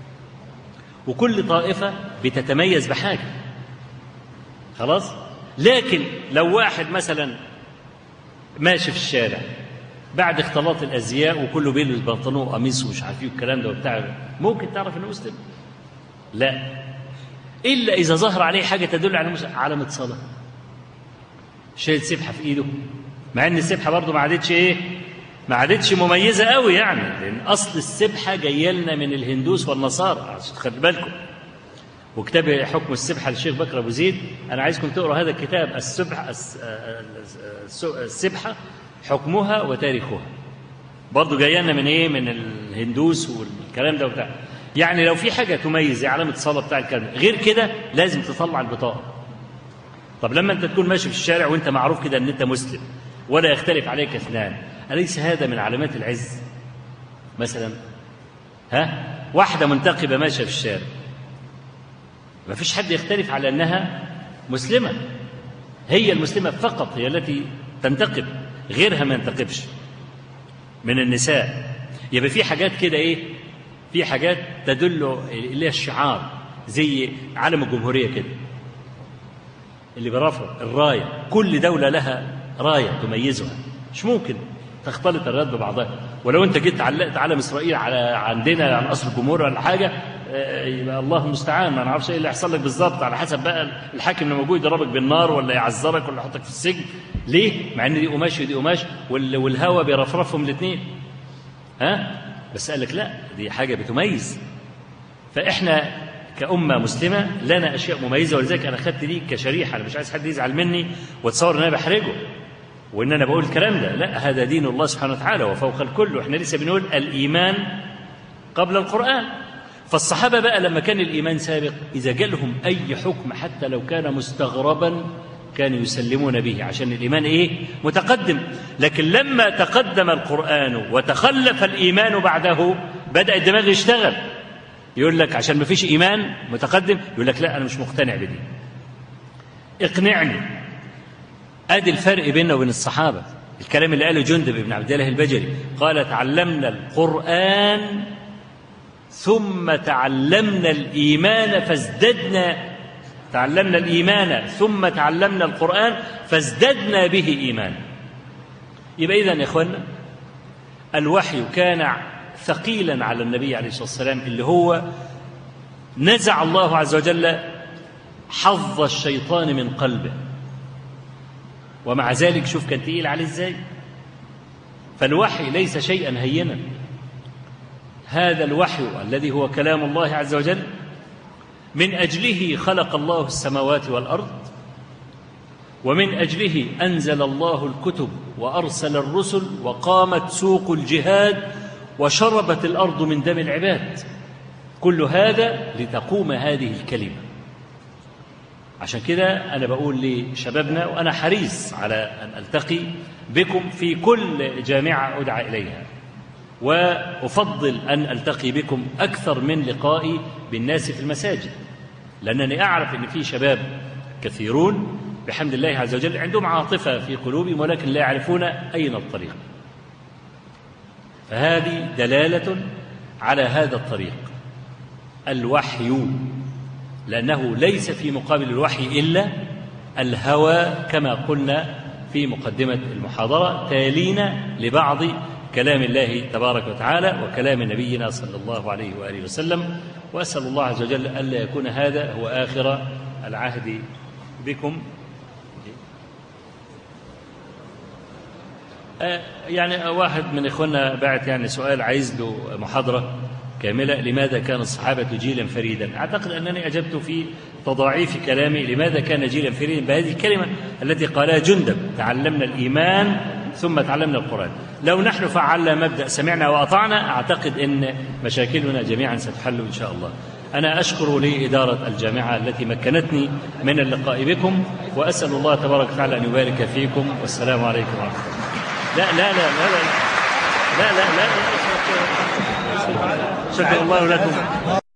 وكل طائفه بتتميز بحاجه خلاص لكن لو واحد مثلا ماشي في الشارع بعد اختلاط الازياء وكله بيلبس بنطلون وقميص ومش عارف ايه والكلام ده وبتاع ممكن تعرف انه مسلم لا الا اذا ظهر عليه حاجه تدل على مس- علامه صلاه شايل سبحه في ايده مع ان السبحه برضه ما عادتش ايه ما عادتش مميزه قوي يعني لان اصل السبحه جايه لنا من الهندوس والنصارى عشان تخلي بالكم وكتاب حكم السبحه للشيخ بكر ابو زيد انا عايزكم تقروا هذا الكتاب السبحه الس- الس- السبحه حكمها وتاريخها برضه جايه لنا من ايه من الهندوس والكلام ده وبتاع يعني لو في حاجه تميز زي علامه الصلاه بتاع الكلام ده. غير كده لازم تطلع البطاقه طب لما انت تكون ماشي في الشارع وانت معروف كده ان انت مسلم ولا يختلف عليك اثنان اليس هذا من علامات العز مثلا ها واحده منتقبه ماشيه في الشارع ما فيش حد يختلف على انها مسلمه هي المسلمه فقط هي التي تنتقب غيرها ما ينتقبش من النساء يبقى في حاجات كده ايه في حاجات تدل اللي هي الشعار زي علم الجمهوريه كده اللي برفع الرايه كل دوله لها رايه تميزها مش ممكن تختلط الرايات ببعضها ولو انت جيت علقت علم اسرائيل على عندنا على قصر الجمهور ولا حاجه آه، يبقى الله المستعان ما نعرفش ايه اللي هيحصل لك بالظبط على حسب بقى الحاكم اللي موجود يضربك بالنار ولا يعذرك ولا يحطك في السجن ليه؟ مع ان دي قماش ودي قماش وال- والهوا بيرفرفهم الاثنين ها؟ بس قال لك لا دي حاجه بتميز فاحنا كأمة مسلمة لنا أشياء مميزة ولذلك أنا خدت دي كشريحة أنا مش عايز حد يزعل مني وتصور إن أنا بحرجه وإن أنا بقول الكلام ده لا هذا دين الله سبحانه وتعالى وفوق الكل وإحنا لسه بنقول الإيمان قبل القرآن فالصحابة بقى لما كان الإيمان سابق إذا جالهم أي حكم حتى لو كان مستغربا كانوا يسلمون به عشان الإيمان إيه متقدم لكن لما تقدم القرآن وتخلف الإيمان بعده بدأ الدماغ يشتغل يقول لك عشان ما فيش إيمان متقدم يقول لك لا أنا مش مقتنع بدي اقنعني ادي الفرق بيننا وبين الصحابه الكلام اللي قاله جندب بن عبد الله البجلي قال تعلمنا القران ثم تعلمنا الايمان فازددنا تعلمنا الايمان ثم تعلمنا القران فازددنا به ايمانا يبقى اذا يا اخوانا الوحي كان ثقيلا على النبي عليه الصلاه والسلام اللي هو نزع الله عز وجل حظ الشيطان من قلبه ومع ذلك شوف كان تقيل عليه ازاي فالوحي ليس شيئا هينا هذا الوحي الذي هو كلام الله عز وجل من اجله خلق الله السماوات والارض ومن اجله انزل الله الكتب وارسل الرسل وقامت سوق الجهاد وشربت الارض من دم العباد كل هذا لتقوم هذه الكلمه عشان كده أنا بقول لشبابنا وأنا حريص على أن ألتقي بكم في كل جامعة أدعى إليها وأفضل أن ألتقي بكم أكثر من لقائي بالناس في المساجد لأنني أعرف أن في شباب كثيرون بحمد الله عز وجل عندهم عاطفة في قلوبهم ولكن لا يعرفون أين الطريق فهذه دلالة على هذا الطريق الوحي لأنه ليس في مقابل الوحي إلا الهوى كما قلنا في مقدمة المحاضرة تالين لبعض كلام الله تبارك وتعالى وكلام نبينا صلى الله عليه وآله وسلم وأسأل الله عز وجل ألا يكون هذا هو آخر العهد بكم آه، يعني واحد من إخواننا بعت يعني سؤال عايز له محاضرة كاملة لماذا كان الصحابة جيلا فريدا أعتقد أنني أجبت في تضاعيف كلامي لماذا كان جيلا فريدا بهذه الكلمة التي قالها جندب تعلمنا الإيمان ثم تعلمنا القرآن لو نحن فعلنا مبدأ سمعنا وأطعنا أعتقد أن مشاكلنا جميعا ستحل إن شاء الله أنا أشكر لإدارة الجامعة التي مكنتني من اللقاء بكم وأسأل الله تبارك وتعالى أن يبارك فيكم والسلام عليكم ورحمة الله لا لا لا لا لا لا لا, لا, لا, لا, لا شكر الله لكم